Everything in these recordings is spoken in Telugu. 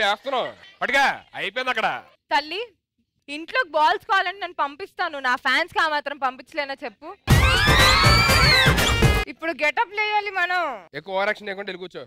వేస్తున్నావు పట్టుగా అయిపోయింది అక్కడ తల్లి ఇంట్లోకి బాల్స్ కావాలంటే నేను పంపిస్తాను నా ఫ్యాన్స్ కి ఆ మాత్రం పంపించలేనా చెప్పు ఇప్పుడు గెటప్ లేయాలి మనం ఎక్కువ ఓవర్ యాక్షన్ లేకుండా వెళ్ళి కూర్చో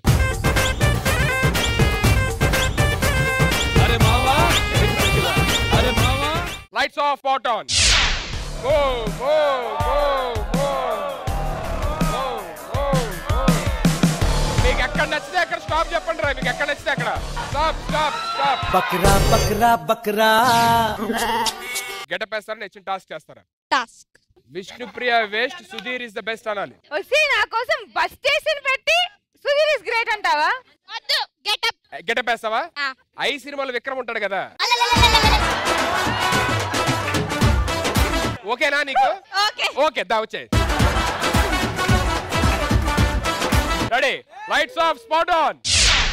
అరే మావా అరే మావా lights off spot on go go go go go go go మీకు ఎక్కడ నచ్చితే అక్కడ స్టాప్ చెప్పండి రా మీకు ఎక్కడ నచ్చితే అక్కడ స్టాప్ స్టాప్ స్టాప్ బక్రా బక్రా బక్రా గెటప్ వేస్తారని ఇచ్చిన టాస్క్ చేస్తారా task Vishnupriya waste Sudheer is the best అనాలి వచ్చి నా కోసం బస్ స్టేషన్ పెట్టి సుధీర్ ఇస్ గ్రేట్ అంటావా వద్దు గెటప్ గెటప్ వేస్తావా ఆ. ఐ సినిమాలో విక్రమ్ ఉంటాడు కదా ఓకేనా నీకు ఓకే ఓకే దా వచ్చే ready lights off spot on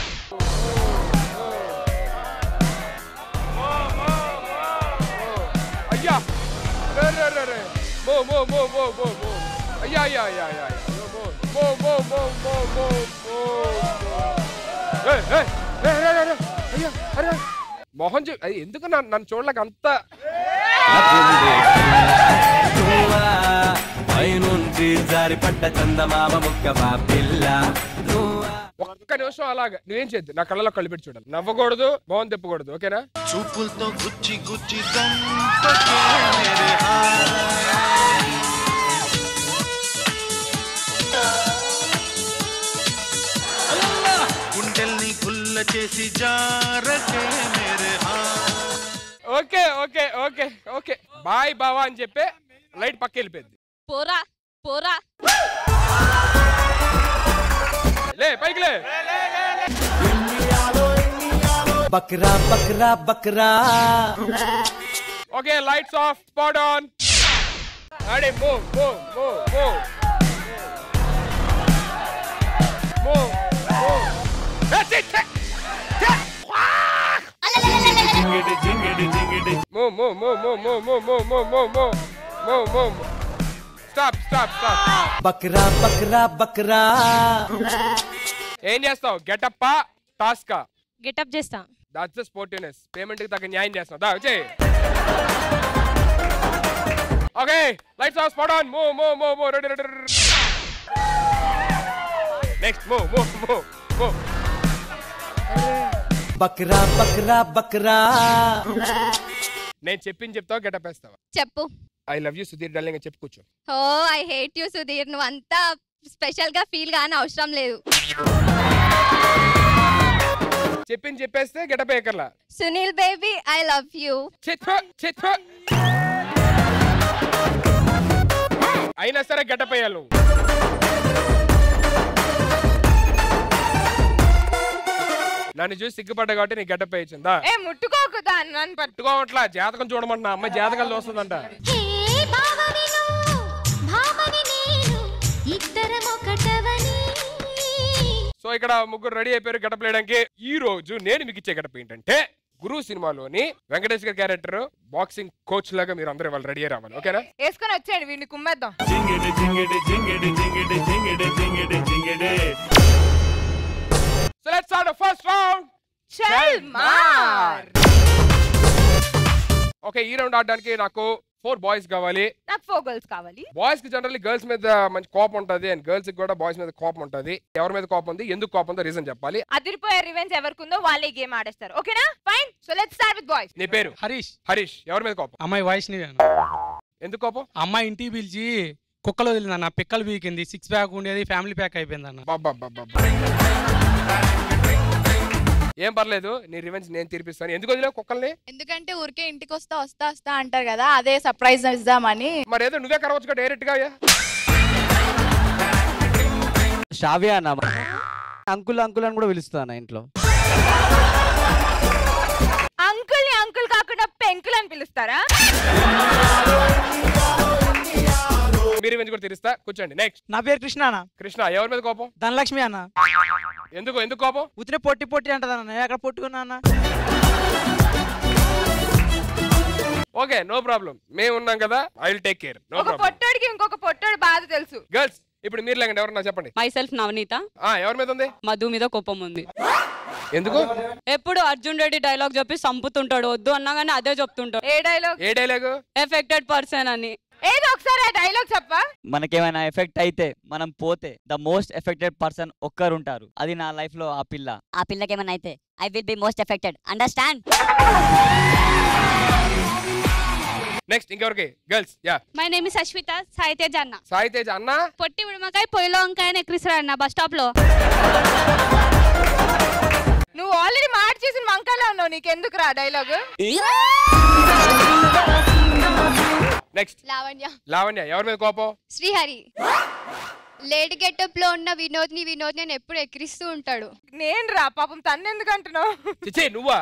అయ్యా రే రే రే రే మో మో మో మో మో మో అయ్యా అయ్యా అయ్యా అయ్యా అయ్యా. మో మో మో మో మో మో మో ఏయ్, ఏయ్, ఏయ్, రే, రే, రే. అయ్యా అరే మొహం చూ అది ఎందుకు నన్ను నన్ను చూడలేక అంత నువ్వా పైనుంచి జారిపడ్డ చందమామ ముక్కవా పిల్ల నువ్వా ఒక్క నిమిషం అలాగా నువ్వేం చేయద్దు నా కళ్ళలో కళ్ళు పెట్టి చూడాలి నవ్వకూడదు మోహన్ తిప్పకూడదు ఓకేనా చూపులతో గుచ్చి గుచ్చి చంపకే మేరే హాయ్ గుండెల్ని గుల్ల చేసి జారకే మేరే hi okay okay okay okay bye బావా అని చెప్పి లైట్ పక్క వెళ్ళిపోయింది పోరా పోరా లే పైకి లే బక్రా బక్రా బక్రా okay lights off spot on ready move move move move move move That's it. Move, move, move, move, move, move, move, move, move, move, move, move. Stop, stop, stop. బక్రా బక్రా బక్రా ఏం చేస్తావు గెటప్పా టాస్కా గెటప్ చేస్తా దాట్స్ స్పోర్టివ్నెస్ పేమెంట్ కి తగ్గ న్యాయం చేస్తున్నావు దా వచ్చే okay lights off spot on move move move move ready ready next move move move move బక్రా బక్రా బక్రా నేను చెప్పింది చెప్తావా గెటప్ వేస్తావా చెప్పు I love you Sudheer darling అని చెప్పి కూర్చో ఓ ఐ హేట్ యూ సుధీర్ నువ్వు అంతా స్పెషల్ గా ఫీల్ గాని అవసరం లేదు చెప్పింది చెప్పేస్తే గెటప్ వేయకర్లా Sunil baby I love you చిత్వ చిత్వ అయినా సరే గెటప్ వేయాలి నువ్వు నన్ను చూసి సిగ్గుపడ్డా కాబట్టి నీకు గెటప్ వేయించిందా ఏ ముట్టుకోకు దాన్ని నన్ను పట్టు పట్టుకోవట్లా జాతకం చూడమంటున్నా అమ్మాయి జాతకాలు చూస్తుందంట హే భావని నువ్వు భామని నేను ఇద్దరం ఒకటవని సో ఇక్కడ ముగ్గురు రెడీ అయిపోయారు గెటప్ వేయడానికి ఈ రోజు నేను మీకు ఇచ్చే గెటప్ ఏంటంటే గురు సినిమాలోని వెంకటేష్ గారి క్యారెక్టర్ బాక్సింగ్ కోచ్ లాగా మీరు అందరూ వాళ్ళు రెడీ రావాలి ఓకేనా వేసుకొని వచ్చేయండి వీడిని కుమ్మేద్దాం జింగిడి జింగిడి జింగిడి జింగిడి జింగిడి జింగిడి జింగిడి so let's start first round చల్ మార్ ఓకే ఈ రౌండ్ ఆడడానికి నాకు ఫోర్ బాయ్స్ కావాలి నాకు ఫోర్ గర్ల్స్ కావాలి బాయ్స్ కి జనరల్లీ గర్ల్స్ మీద మంచి కోపం ఉంటది అండ్ గర్ల్స్ కి కూడా బాయ్స్ మీద కోపం ఉంటది ఎవరి మీద కోపం ఉంది ఎందుకు కోపం ఉందో రీజన్ చెప్పాలి అదిరిపోయే రివెంజ్ ఎవరికుందో వాళ్ళే గేమ్ ఆడేస్తారు ఓకేనా fine so let's start with boys నీ పేరు హరీష్ హరీష్ ఎవరి మీద కోపం అమ్మాయి వాయిస్ ని ఎందుకు కోపం అమ్మాయి ఇంటికి పిలిచి కుక్కలు వదిలిందన్న పిక్కలు పీకింది సిక్స్ ప్యాక్ ఉండేది ఫ్యామిలీ ప్యాక్ అయిపోయిందన్న బాబా ఏం పర్లేదు నీ రివెంజ్ నేను తీర్పిస్తాను ఎందుకు వదిలేవు కుక్కల్ని ఎందుకంటే ఊరికే ఇంటికి వస్తా వస్తా వస్తా అంటారు కదా అదే సర్ప్రైజ్ ఇద్దామని మరి ఏదో నువ్వే కరవచ్చు డైరెక్ట్ గా షావియా అన్న అంకుల్ అంకుల్ అని కూడా పిలుస్తాను ఇంట్లో అంకుల్ ని అంకుల్ కాకుండా పెంకుల్ అని పిలుస్తారా మీ రివెంజ్ కూడా తీరుస్తా కూర్చోండి నెక్స్ట్ నా పేరు కృష్ణ అన్న కృష్ణ ఎవరి మీద కోపం ధనలక్ష్మి అన్న ఎందుకు ఎందుకు కోపం ఉతినే పొట్టి పొట్టి అంటదన్న నేను ఎక్కడ పొట్టుకున్నా అన్న ఓకే నో ప్రాబ్లం మేము ఉన్నాం కదా I will take care no ఒక ప్రాబ్లం పొట్టోడికి ఇంకొక పొట్టోడు బాధ తెలుసు గర్ల్స్ ఇప్పుడు మీరు లేకండి ఎవరన్నా చెప్పండి మై సెల్ఫ్ నవనీత ఆ ఎవరి మీద ఉంది మధు మీద కోపం ఉంది ఎందుకు ఎప్పుడు అర్జున్ రెడ్డి డైలాగ్ చెప్పి సంపుతుంటాడు వద్దు అన్నా కానీ అదే చెప్తుంటాడు a dialogue a dialogue affected person అని ఏదో ఒకసారి ఆ డైలాగ్ చెప్పా మనకేమైనా ఎఫెక్ట్ అయితే మనం పోతే ద మోస్ట్ ఎఫెక్టెడ్ పర్సన్ ఒక్కరు ఉంటారు అది నా లైఫ్ లో ఆ పిల్ల ఆ పిల్లకి ఏమైనా అయితే I will be most affected understand next ఇంకెవరికి girls yeah my name is Ashwitha Sai Teja అన్న సాయి తేజ్ అన్న పొట్టి ఉడమకాయ పొయ్యిలో వంకాయ అని ఎక్కిరిస్తాడు అన్న బస్ స్టాప్ లో నువ్వు ఆల్రెడీ మాట చేసిన వంకాయలో ఉన్నావు నీకెందుకు రా డైలాగ్ నెక్స్ట్ లావణ్య లావణ్య ఎవరి మీద కోపం శ్రీహరి లేట్ గెటప్ లో ఉన్న వినోద్ని వినోద్ నేను ఎప్పుడు ఎక్కిరిస్తూ ఉంటాడు నేను రా పాపం తన్ను ఎందుకు అంటున్నావు చిచ్చే నువ్వా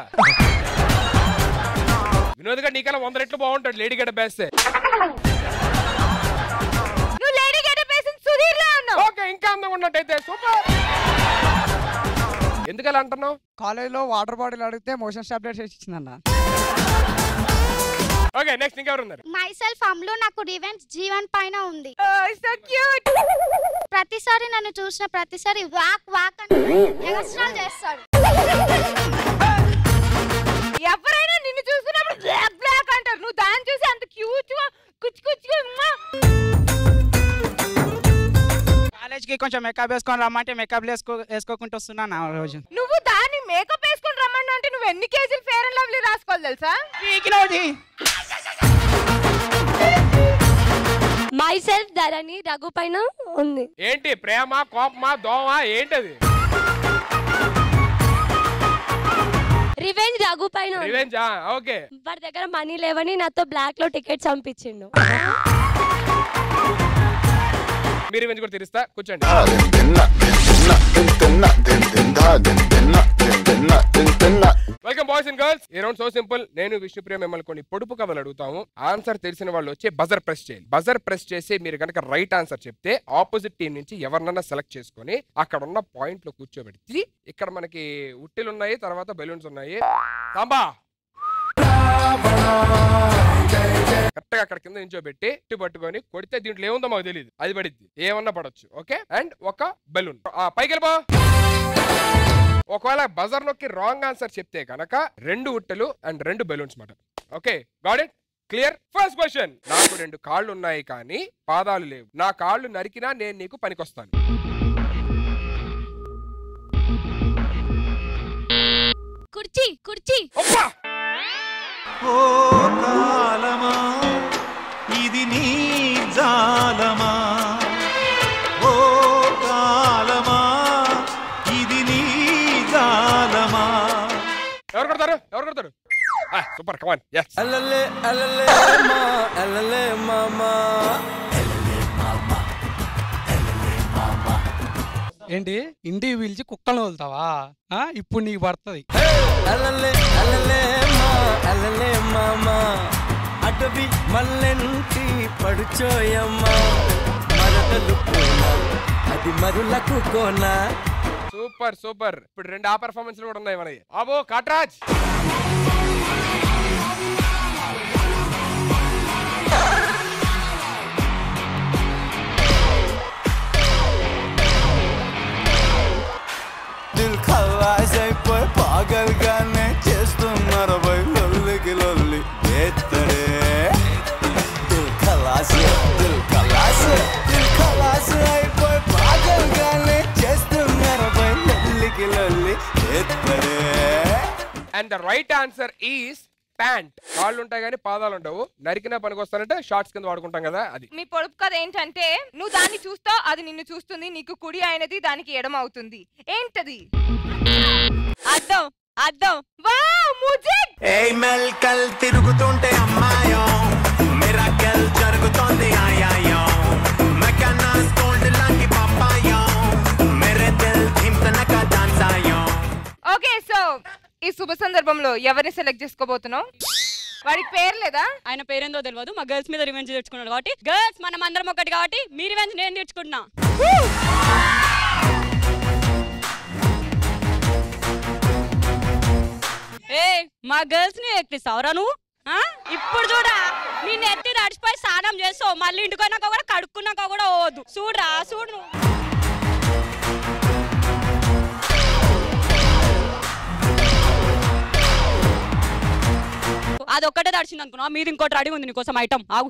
వినోద్ గారు నీకన్నా వంద రెట్లు బాగుంటాడు లేడీ గడ్డ బేస్తే నువ్వు లేడీ గెటప్ వేసిన సుధీర్ లా ఉన్నావు ఓకే ఇంకా అందంగా ఉన్నట్టయితే సూపర్ ఎందుకు అలా అంటున్నావు కాలేజ్లో వాటర్ బాటిల్ అడిగితే మోషన్ టాబ్లెట్స్ ఇచ్చిందన్న ఓకే నెక్స్ట్ ఇంకెవరు ఉన్నారు మై సెల్ఫ్ అమ్లో నాకు రివెంజ్ జీవన్ పైన ఉంది సో క్యూట్ ప్రతిసారి నన్ను చూసిన ప్రతిసారి వాక్ వాక్ అని ఎగస్ట్రాల్ చేస్తాడు ఎవరైనా నిన్ను చూస్తున్నప్పుడు బ్లాక్ బ్లాక్ అంటారు నువ్వు దాన్ని చూసి అంత క్యూట్ కుచ్చు కుచ్చు కాలేజ్కి కొంచెం మేకప్ వేసుకొని రమ్మంటే మేకప్ వేసుకో వేసుకోకుండా వస్తున్నాను ఆ రోజు నువ్వు దాన్ని మేకప్ వేసుకొని రమ్మన్నా అంటే నువ్వు ఎన్ని కేజీలు ఫేర్ అండ్ లవ్లీ రాసుకోవాలి తెలుసా మై సెల్ఫ్ ధరణి రఘు పైన ఉంది ఏంటి ప్రేమ కోపమా దోమ ఏంటది రివెంజ్ రఘు పైన ఉంది. రివెంజ్ ఓకే వాడి దగ్గర మనీ లేవని నాతో బ్లాక్ లో టికెట్స్ పంపించిండు మీరు రివెంజ్ కూడా తీరుస్తా కూర్చోండి వెల్కమ్ బాయ్స్ అండ్ గర్ల్స్ ఈ రౌండ్ సో సింపుల్ నేను విష్ణుప్రియ మిమ్మల్ని కొన్ని పొడుపు కథలు అడుగుతాము ఆన్సర్ తెలిసిన వాళ్ళు వచ్చి బజర్ ప్రెస్ చేయాలి బజర్ ప్రెస్ చేసి మీరు కనుక రైట్ ఆన్సర్ చెప్తే ఆపోజిట్ టీం నుంచి ఎవరినన్నా సెలెక్ట్ చేసుకొని అక్కడ ఉన్న పాయింట్ లో కూర్చోబెట్టి ఇక్కడ మనకి ఉట్టిలు ఉన్నాయి తర్వాత బెలూన్స్ ఉన్నాయి సాంబా కరెక్ట్ గా అక్కడ కింద నించోబెట్టి ఇటు పట్టుకొని కొడితే దీంట్లో ఏముందో మాకు తెలియదు అది పడిద్ది ఏమన్నా పడొచ్చు ఓకే అండ్ ఒక బెలూన్ పైకి వెళ్ళిపో ఒకవేళ బజర్ నొక్కి రాంగ్ ఆన్సర్ చెప్తే కనుక రెండు ఉట్టెలు అండ్ రెండు బెలూన్స్ మాట okay got it clear first question నాకు రెండు కాళ్ళు ఉన్నాయి కానీ పాదాలు లేవు నా కాళ్ళు నరికినా నేను నీకు పనికొస్తాను కుర్చీ కుర్చీ ఓ కాలమా ఇది నీ జాలమా ఓ కాలమా ఇది నీ జాలమా ఎవరు కొడతారు ఎవరు కొడతారు సూపర్ కమాన్ ఎస్ అలలే అలలే మా అలలే మామా ఏంటి ఇంటికి పిలిచి కుక్కలను వదులుతావా ఆ, ఇప్పుడు నీకు పడుతుంది అలలే అలలే మా అలలే మామా అటవి మల్లెంటి పడుచోయమ్మా మరదలు కోన అది మరులకు కోనా సూపర్ సూపర్ ఇప్పుడు రెండు ఆ పెర్ఫార్మెన్స్ కూడా ఉన్నాయి మనకి అబో కాట్రాజ్ దిల్ ఖల్లాస్ అయిపోయి పాగల్గానే చేస్తున్నారు బై లొల్లికి లొల్లి ఎత్తడే దిల్ ఖలాస్ దిల్ ఖలాస్ దిల్ ఖలాస్ అయిపోయి పాగల్గానే చేస్తున్నారు బై లొల్లికి లొల్లి ఎత్తడే and the right answer is pant కాళ్ళు ఉంటాయి కానీ పాదాలు ఉండవు నరికినా పనికి వస్తానంటే షార్ట్స్ కింద వాడుకుంటాం కదా అది మీ పొడుపు కథ ఏంటంటే నువ్వు దాన్ని చూస్తావు అది నిన్ను చూస్తుంది నీకు కుడి అయినది దానికి ఎడమ అవుతుంది ఏంటది అద్దం అద్దం వావ్ ముజిక్ ఏ మెల్కల్ తిరుగుతుంటే అమ్మాయో మిరాకెల్ జరుగుతోంది ఆయాయో మెకన్నా స్కోల్డ్ లాంటి పప్పాయో మేరే దిల్ ధిమ్తనక డాన్స్ ఆయో ఓకే సో ఈ శుభ సందర్భంలో ఎవరిని సెలెక్ట్ చేసుకోబోతున్నావు వాడికి పేరు లేదా ఆయన పేరేందో తెలియదు మా గర్ల్స్ మీద రివెంజ్ తెచ్చుకున్నాడు కాబట్టి గర్ల్స్ మనం అందరం ఒకటి కాబట్టి మీ రివెంజ్ నేను తెచ్చుకుంటున్నా ఏ మా గర్ల్స్ ని ఎక్కిస్తావురా నువ్వు ఆ? ఇప్పుడు చూడా నీ నెత్తి తడిచిపోయి స్నానం చేస్తావు మళ్ళీ ఇంటికి పోయినాక కూడా కడుక్కున్నాక కూడా పోవద్దు చూడరా చూడు నువ్వు. అది ఒక్కటే తడిచింది అనుకున్నా మీది ఇంకోటి రెడీ ఉంది నీకోసం ఐటమ్ ఆగు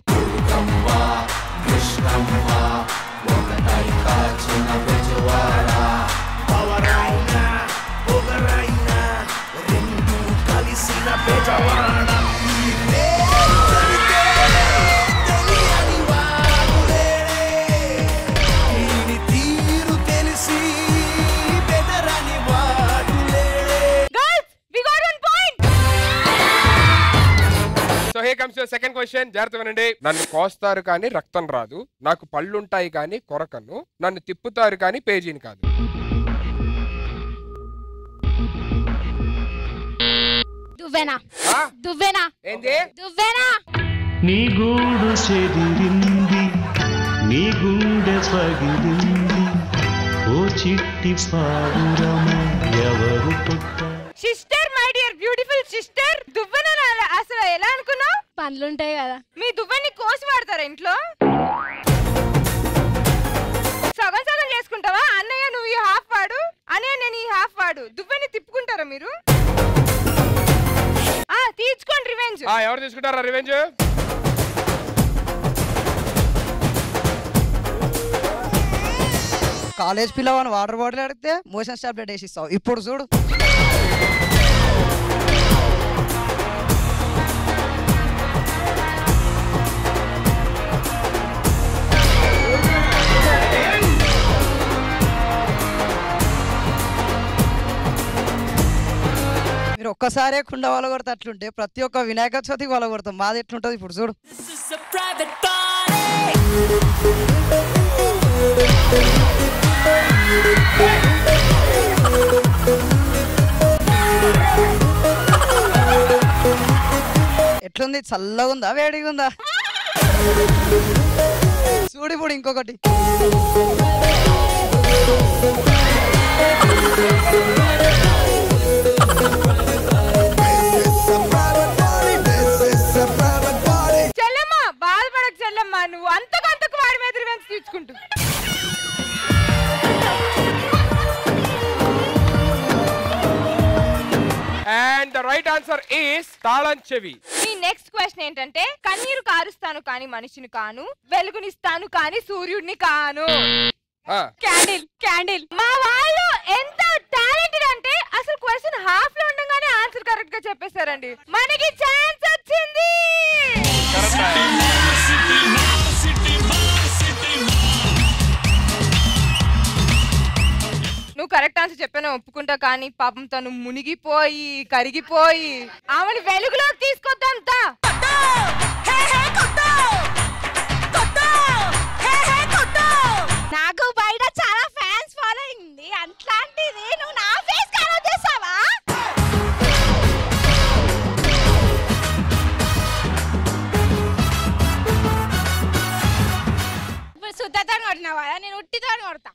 కలిసిన బెజవాడ తీరు తెలిసి బెదరని వాడులేడే girls we got one point so he comes second question జాగ్రత్త వినండి నన్ను కోస్తారు కానీ రక్తం రాదు నాకు పళ్ళుంటాయి కానీ కొరకను నన్ను తిప్పుతారు కానీ పేజీని కాదు దువ్వెనా ఆ? దువ్వెనా ఏంది దువ్వెనా నీ గూడు చెదిరింది నీ గుండె పగిలింది ఓ చిట్టి పావురమ ఎవరు పుట్ట sister my dear beautiful sister దువ్వెన నా- అసలు ఎలా అనుకున్నావు పనులుంటాయి కదా మీ దువ్వెని కోసి వాడతారా ఇంట్లో సగం సగం చేసుకుంటావా అన్నయ్య నువ్వు ఈ హాఫ్ వాడు అన్నయ్య నేను ఈ హాఫ్ వాడు దువ్వెని తిప్పుకుంటారా మీరు ఆ తీర్చుకోండి రివెంజ్ ఆ, ఎవరు తీసుకుంటారా రివెంజ్ కాలేజ్ పిల్లవాడిని వాటర్ బాటిల్ అడిగితే మోషన్ టాబ్లెట్ వేసి ఇస్తావు ఇప్పుడు చూడు మీరు ఒక్కసారే కుండ వాళ్ళ కొడితే అట్లుంటే ప్రతి ఒక్క వినాయక చవితికి వాళ్ళ కొడతాం మాది ఎట్లుంటది ఇప్పుడు చూడు ఎట్లుంది చల్లగా ఉందా వేడిగా ఉందా చూడు ఇప్పుడు ఇంకొకటి చెల్లమ్మ బాధపడకు చెల్లమ్మ నువ్వు అంతకంతకు వాడి మీద రివెంజ్ తీర్చుకుంటూ and the right answer is తాళం చెవి మీ నెక్స్ట్ క్వశ్చన్ ఏంటంటే కన్నీరు కారుస్తాను కానీ మనిషిని కాను వెలుగునిస్తాను కానీ సూర్యుడిని కాను ఆ, క్యాండిల్ క్యాండిల్ మా వాళ్ళు ఎంత టాలెంటెడ్ అంటే అసలు క్వశ్చన్ హాఫ్ లో ఉండగానే ఆన్సర్ కరెక్ట్ గా చెప్పేశారండి మనకి ఛాన్స్ వచ్చింది నువ్వు కరెక్ట్ ఆన్సర్ చెప్పాను ఒప్పుకుంటా కానీ పాపం తను మునిగిపోయి కరిగిపోయి ఆమెను వెలుగులోకి తీసుకొద్దాం తా నాకు బయట చాలా ఫ్యాన్స్ ఫాలోయింగ్ ఉంది అట్లాంటిది నువ్వు నా ఫేస్ ఖరాబ్ చేసావా ఇప్పుడు శుద్ధతో కొట్టినావా నేను ఉట్టితో కొడతా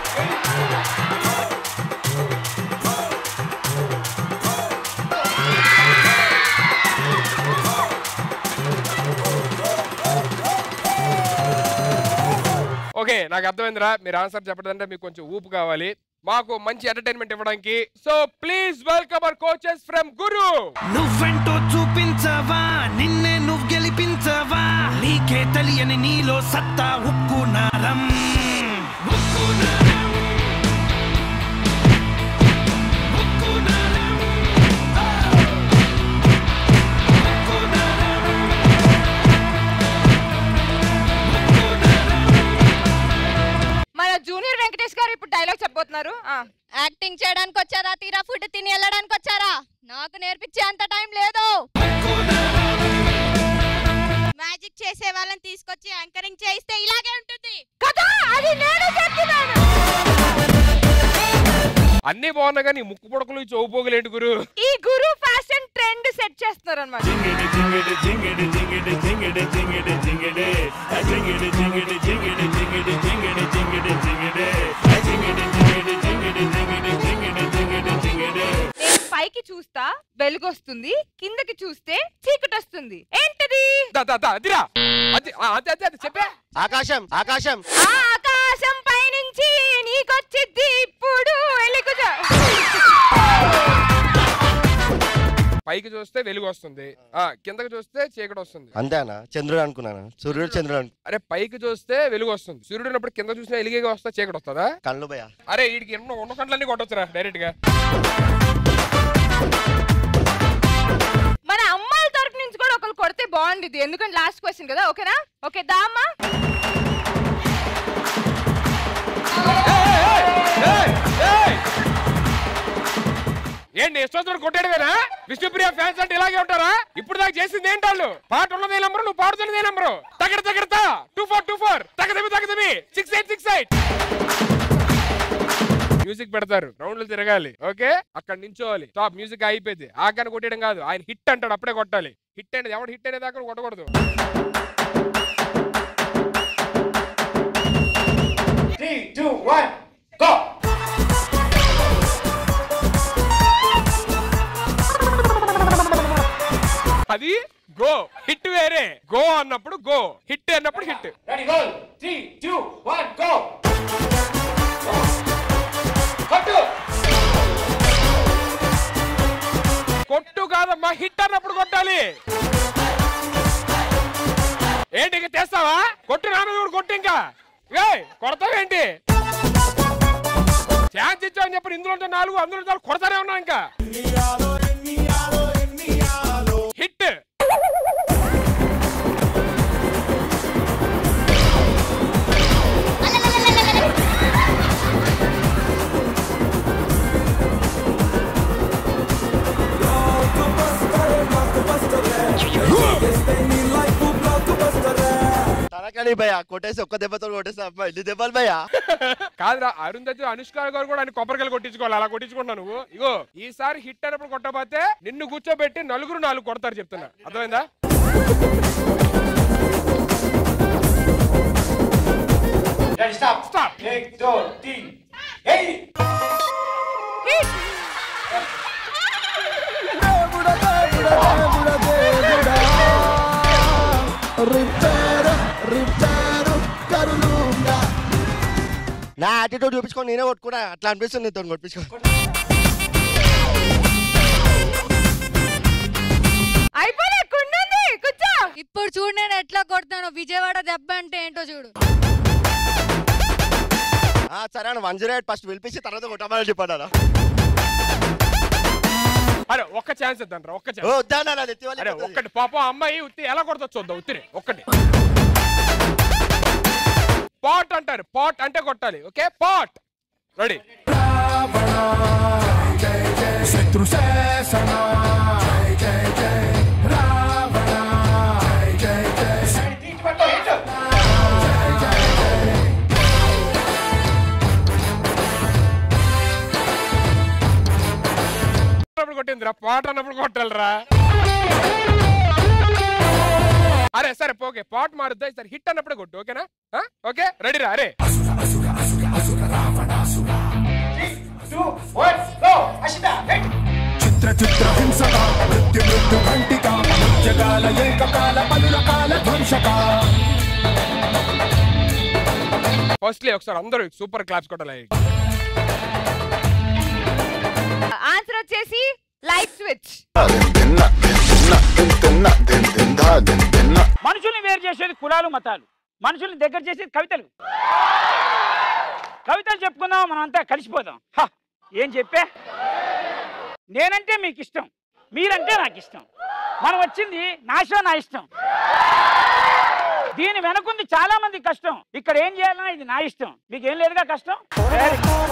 ఓకే నాకు అర్థమైందిరా మీరు ఆన్సర్ చెప్పడంటే మీకు కొంచెం ఊపు కావాలి మాకు మంచి ఎంటర్టైన్మెంట్ ఇవ్వడానికి so please welcome our coaches from గురు నువ్వెంటో చూపించవా నిన్నే నువ్వు గెలిపించవా నీకే తెలియని నీలో సత్తా ఉక్కు నారం ఉక్కు నారం. ఉక్కు నారం. ఆ! ఉక్కు నారం. మన జూనియర్ వెంకటేష్ గారు ఇప్పుడు డైలాగ్ చెప్పబోతున్నారు ఆ. యాక్టింగ్ చేయడానికి వచ్చారా తీరా ఫుడ్ తిని వెళ్ళడానికి వచ్చారా నాకు నేర్పించే అంత టైం లేదు మ్యాజిక్ చేసే వాళ్ళని తీసుకొచ్చి యాంకరింగ్ చేయిస్తే ఇలాగే ఉంటుంది కదా అది నేను చెప్తున్నాను అన్ని బాగున్నా కానీ ఈ ముక్కు పొడకలు ఈ చెవు పోగులేంటి గురు ఈ గురు ఫ్యాషన్ ట్రెండ్ సెట్ చేస్తున్నారు అనమాట జింగిడి జింగిడి జింగిడి జింగిడి జింగిడి జింగిడి జింగిడి ఆ జింగిడి జింగిడి జింగిడి జింగిడి జింగిడి జింగిడి జింగిడి ఆ జింగిడి జింగిడి జింగిడి జింగిడి జింగిడి జింగిడి జింగిడి నేను పైకి చూస్తా వెలుగు వస్తుంది కిందకి చూస్తే చీకటి వస్తుంది ఏంటిది ద దా, దా, అదిరా అది ఆ, అదే అదే అదే చెప్పే ఆకాశం ఆకాశం ఆ ఆకాశం పైనుంచి నీకొచ్చిద్ది ఇప్పుడు వెళ్ళి కూర్చో పైకి చూస్తే వెలుగు వస్తుంది ఆ కిందకి చూస్తే చీకటి వస్తుంది అంతేనా చంద్రుడు అనుకున్నాను సూర్యుడు చంద్రుడు అను అరే పైకి చూస్తే వెలుగు వస్తుంది సూర్యుడు ఉన్నప్పుడు కింద చూసినా వెలిగే వస్తా చీకటి వస్తుందా కళ్ళు భయ అరే వీడికి ఎన్నో ఉన్న కంట్లన్నీ కొట్టొచ్చురా డైరెక్ట్ గా మన అమ్మాయిల తరపు నుంచి కూడా ఒకరు కొడితే బాగుండిద్ది ఎందుకంటే లాస్ట్ క్వశ్చన్ కదా ఓకేనా ఓకే దామ్మా ఏంటి ఇష్టం కొట్టాడువేనా విష్ణుప్రియ ఫ్యాన్స్ అంటే ఇలాగే ఉంటారా ఇప్పుడు దాకా చేసింది ఏంటి వాళ్ళు పాట ఉన్నదే నంబరు నువ్వు పాడుతున్నదే నంబరు తగడ తగడతా టూ ఫోర్ టూ ఫోర్ తగదమి తగదమి six eight six eight music పెడతారు రౌండ్లు తిరగాలి ఓకే అక్కడ నించోవాలి టాప్ మ్యూజిక్ అయిపోయింది ఆగాని కొట్టేయడం కాదు ఆయన హిట్ అంటాడు అప్పుడే కొట్టాలి హిట్ అనేది ఎవడు హిట్ అనేది దాకా కొట్టకూడదు త్రీ టూ వన్ గో అది గో హిట్ వేరే గో అన్నప్పుడు గో హిట్ అన్నప్పుడు hit ready roll three two one go కొట్టు కొట్టు కాదమ్మా హిట్ అన్నప్పుడు కొట్టాలి ఏంటి ఇంకా తెస్తావా కొట్టు నా మీద కూడా కొట్టు ఇంకా ఏయ్ కొడతావేంటి ఛాన్స్ ఇచ్చావని చెప్పి ఇందులో ఉంటే నాలుగు అందులో ఉంటే నాలుగు కొడతానే ఉన్నా ఇంకా హిట్ తనకని భయ కొట్టేసి ఒక్క దెబ్బతో కొట్టేసి అమ్మా ఎన్ని దెబ్బలు భయ కాదురా అరుంధతి అనుష్క గారు కూడా ఆయన కొబ్బరికాయలు కొట్టించుకోవాలి అలా కొట్టించుకున్నా నువ్వు ఇగో ఈసారి హిట్ అయినప్పుడు కొట్టబోతే నిన్ను కూర్చోబెట్టి నలుగురు నాలుగు కొడతారు చెప్తున్నా అర్థమైందా రెడీ స్టాప్ స్టాప్ एक दो तीन ఏయ్ నా యాటిట్యూడ్ చూపించుకొని నేనే కొట్టుకున్నా అట్లా అనిపిస్తుంది నీతో కొట్టించుకో అయిపోలే కుండుంది కూర్చో ఇప్పుడు చూడు నేను ఎట్లా కొడతాను విజయవాడ దెబ్బ అంటే ఏంటో చూడు ఆ, సరే అన్న వన్ జీరో ఎయిట్ ఫస్ట్ పిలిపించి తర్వాత కొట్టమని చెప్పాడు అరే ఒక్క ఛాన్స్ ఇద్దాం రా ఒక్క ఓ, ఛాన్స్ వద్దా అన్న, నెత్తి వాళ్ళకి అరే పోతుంది. ఒక్కటి పాపం అమ్మాయి ఉత్తి ఎలా కొడతా చూద్దాం ఉత్తిరి ఒక్కటి పాట్ అంటారు పాట్ అంటే కొట్టాలి ఓకే పాట్ రెడీ శత్రు శాసన జై జై జై రావణ జై జై జై పట్టు హిట్ అన్నప్పుడు కొట్టిందిరా పాట్ అన్నప్పుడు కొట్టాలిరా అరే సరే ఓకే పాట్ మారుద్దా సరే హిట్ అన్నప్పుడు కొట్టు ఓకేనా ఆ? ఓకే రెడీ రా అరే టూ వన్ గో అషిత హిట్ చిత్ర చిత్ర హింసక మృత్యు మృత్యు ఘంటిక నృత్యకాల ఏకకాల పలు రకాల ధ్వంసక ఫస్ట్లీ ఒకసారి అందరూ సూపర్ క్లాప్స్ కొట్టాలి ఆన్సర్ వచ్చేసి లైట్ స్విచ్ మనుషుల్ని వేరు చేసేది కులాలు మతాలు మనుషుల్ని దగ్గర చేసేది కవితలు కవితలు చెప్పుకుందాం మనం అంతా కలిసిపోదాం హ, ఏం చెప్పే నేనంటే మీకు ఇష్టం మీరంటే నాకు ఇష్టం మనం వచ్చింది నాశో నా ఇష్టం దీని వెనకుంది చాలా మంది కష్టం ఇక్కడ ఏం చేయాలన్నా ఇది నా ఇష్టం మీకు ఏం లేదుగా కష్టం Very good.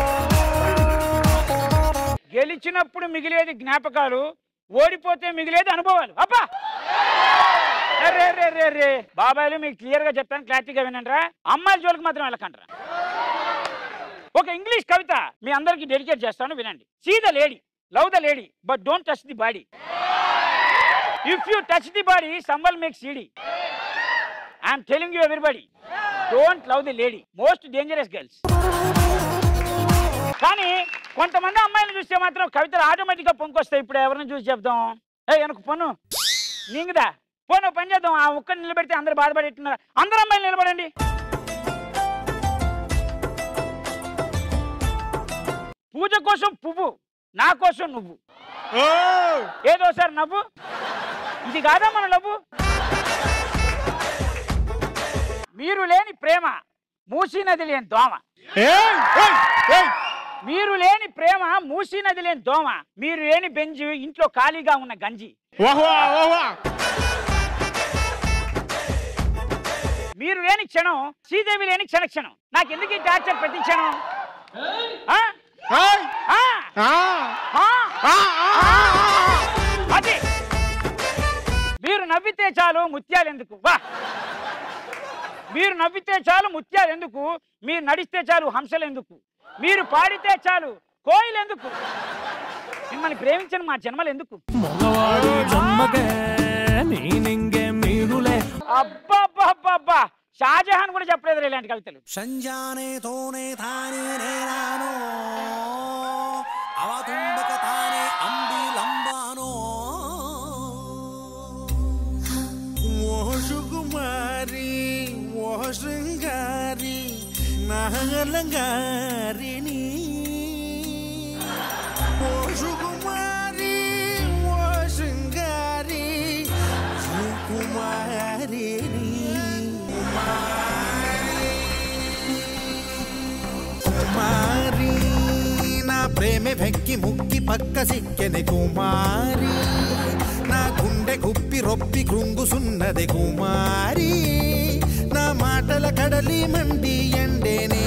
గెలిచినప్పుడు మిగిలేది జ్ఞాపకాలు ఓడిపోతే మిగిలేది అనుభవాలు అబ్బా రే రే రే రే బాబాయ్లు మీకు క్లియర్ గా చెప్తాను క్లారిటీగా వినండిరా అమ్మాయిల జోలికి మాత్రం వెళ్ళకంటారా ఒక ఇంగ్లీష్ కవిత మీ అందరికి డెడికేట్ చేస్తాను వినండి see the lady love the lady but don't touch the body if you touch the body someone'll make CD I'm telling you everybody don't love the lady most dangerous girls కానీ కొంతమంది అమ్మాయిలు చూస్తే మాత్రం కవితలు ఆటోమేటిక్గా పొంకొస్తాయి ఇప్పుడు ఎవరిని చూసి చెప్దాం ఏ వెనక పొన్ను నీంగదా పోను పని చేద్దాం ఆ ఒక్కని నిలబెడితే అందరు బాధపడేట్టున్నారు అందరు అమ్మాయిలు నిలబడండి పూజ కోసం పువ్వు నా కోసం నువ్వు ఏదో సార్ నవ్వు ఇది కాదా మన నవ్వు మీరు లేని ప్రేమ మూసీ నది లేని దోమ మీరు లేని ప్రేమ మూసీ నది లేని దోమ మీరు లేని బెంజు ఇంట్లో ఖాళీగా ఉన్న గంజి మీరు లేని క్షణం శ్రీదేవి లేని క్షణ క్షణం నాకు ఎందుకు ఈ టార్చర్ ప్రతి క్షణం ఆ? ఆ? ఆ? అది మీరు నవ్వితే చాలు ముత్యాలు ఎందుకు వా మీరు నవ్వితే చాలు ముత్యాలు ఎందుకు మీరు నడిస్తే చాలు హంసలు ఎందుకు మీరు పాడితే చాలు కోయిలు ఎందుకు మిమ్మల్ని ప్రేమించిన మా జన్మలు ఎందుకు మగవాడి జన్మకే మీనింగే మీరులే అబ్బా షాజహాన్ కూడా చెప్పలేదు ఇలాంటి కవితలు సంజానే తోనే తానే నేనానో అవతుంబక తానే అంబి లంబానో ఓ సుకుమారి ఓ శృంగారి నాగలంగారిని ఓ సుకుమారి ఓ శృంగారి సుకుమారిని కుమారి నా ప్రేమ వెక్కి ముక్కి పక్క సిక్కెని కుమారి నా గుండె గుప్పి రొప్పి కృంగుసున్నది కుమారి నా మాటల కడలి మండి ఎండేనే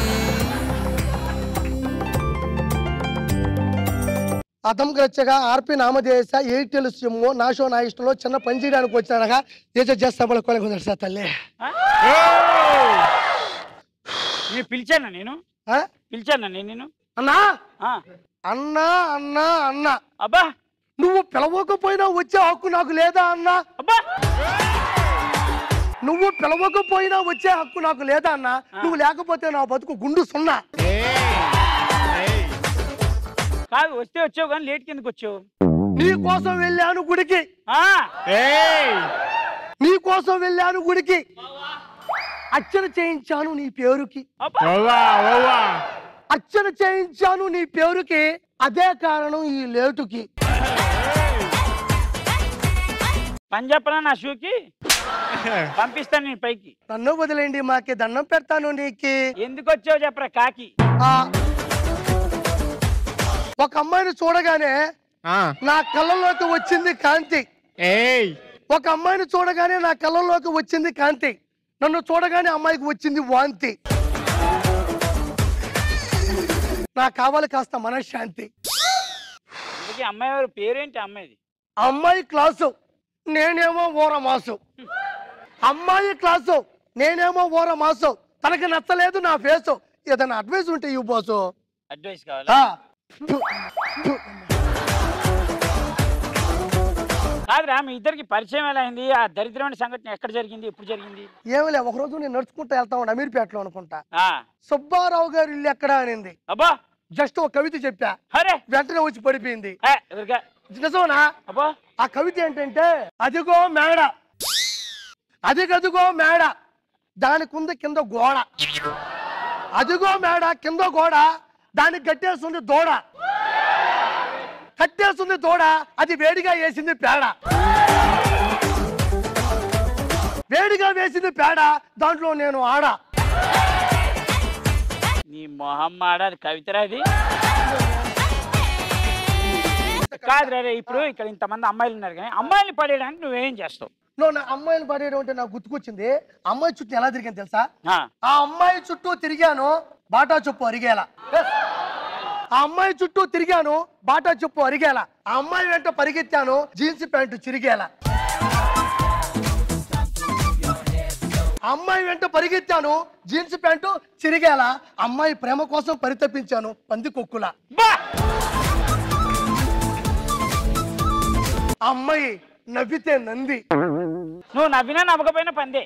అతం గచ్చగా ఆర్పి నామదేశ ఎయిర్టెల్ సిమ్ నా షో నా ఇష్టంలో చిన్న పని చేయడానికి వచ్చినాడగా దేశ చేస్తాబడి కొలగొందరు సార్ తల్లి నేను పిలిచానా నేను పిలిచానా నేను నేను అన్నా ఆ. అన్నా అన్నా అన్నా అబ్బా నువ్వు పిలవకపోయినా వచ్చే హక్కు నాకు లేదా అన్నా అబ్బా నువ్వు పిలవకపోయినా వచ్చే హక్కు నాకు లేదా అన్నా నువ్వు లేకపోతే నా బతుకు గుండు సున్నా కాదు వస్తే వచ్చావు కానీ లేట్ కిందకు వచ్చావు నీ కోసం వెళ్ళాను గుడికి ఆ. నీ కోసం వెళ్ళాను గుడికి అర్చన చేయించాను నీ పేరుకి అర్చన చేయించాను నీ పేరుకి అదే కారణం ఈ లేటుకి పని చెప్పనా నా షూకి పంపిస్తాను నేను పైకి నన్ను వదిలేండి మాకి దండం పెడతాను నీకి ఎందుకు వచ్చావు చెప్పరా కాకి ఆ, ఒక అమ్మాయిని చూడగానే నా కళ్ళలోకి వచ్చింది కాంతి ఒక అమ్మాయిని చూడగానే నా కళ్ళలోకి వచ్చింది కాంతి నన్ను చూడగానే అమ్మాయికి వచ్చింది వాంతి నాకు కావాలి కాస్త మనశ్శాంతి ఇంతకీ అమ్మాయి ఎవరు పేరేంటి అమ్మాయిది అమ్మాయి క్లాసు నేనేమో ఓర మాసు అమ్మాయి క్లాసు నేనేమో ఓర మాసు తనకి నచ్చలేదు నా ఫేసు ఏదైనా అడ్వైస్ ఉంటే ఇవ్వు బాసు అడ్వైస్ కావాలా ఆ, కాదురా మీ ఇద్దరికి పరిచయం ఎలా అయింది ఆ దరిద్రమైన సంఘటన ఎక్కడ జరిగింది ఎప్పుడు జరిగింది ఏమిలే ఒకరోజు నేను నడుచుకుంటా వెళ్తా ఉండే అమీర్పేటలో అనుకుంటా ఆ సుబ్బారావు గారి ఇల్లు ఎక్కడ అనింది అబ్బా జస్ట్ ఒక కవిత చెప్పా అరే వెంటనే వచ్చి పడిపోయింది ఏ, ఎవరికా? నిజమనా అబ్బా ఆ కవిత ఏంటంటే అదిగో మేడ అదిగదిగో మేడ దానికి ఉంది కింద గోడ అదిగో మేడ కింద గోడ దానికి కట్టేస్తుంది దూడ కట్టేస్తుంది దూడ అది వేడిగా వేసింది పేడ వేడిగా వేసింది పేడ దాంట్లో నేను ఆడ నీ మొహం మాడ అది కవితరా అది కాదు రే ఇప్పుడు ఇక్కడ ఇంతమంది అమ్మాయిలు ఉన్నారు కానీ అమ్మాయిలు పడేయడానికి నువ్వేం చేస్తావు నువ్వు నా అమ్మాయిని పడేయడం అంటే నాకు గుర్తుకొచ్చింది అమ్మాయి చుట్టూ ఎలా తిరిగాను తెలుసా ఆ, ఆ అమ్మాయి చుట్టూ తిరిగాను బాటా చెప్పు అరిగేలా ఆ అమ్మాయి చుట్టూ తిరిగాను బాటా చెప్పు అరిగేలా ఆ అమ్మాయి వెంట పరిగెత్తాను జీన్స్ ప్యాంటు చిరిగేలా ఆ అమ్మాయి వెంట పరిగెత్తాను జీన్స్ ప్యాంటు చిరిగేలా అమ్మాయి ప్రేమ కోసం పరితపించాను పంది కొక్కులా ఆ అమ్మాయి నవ్వితే నంది నువ్వు నవ్వినా నవ్వకపోయినా పందే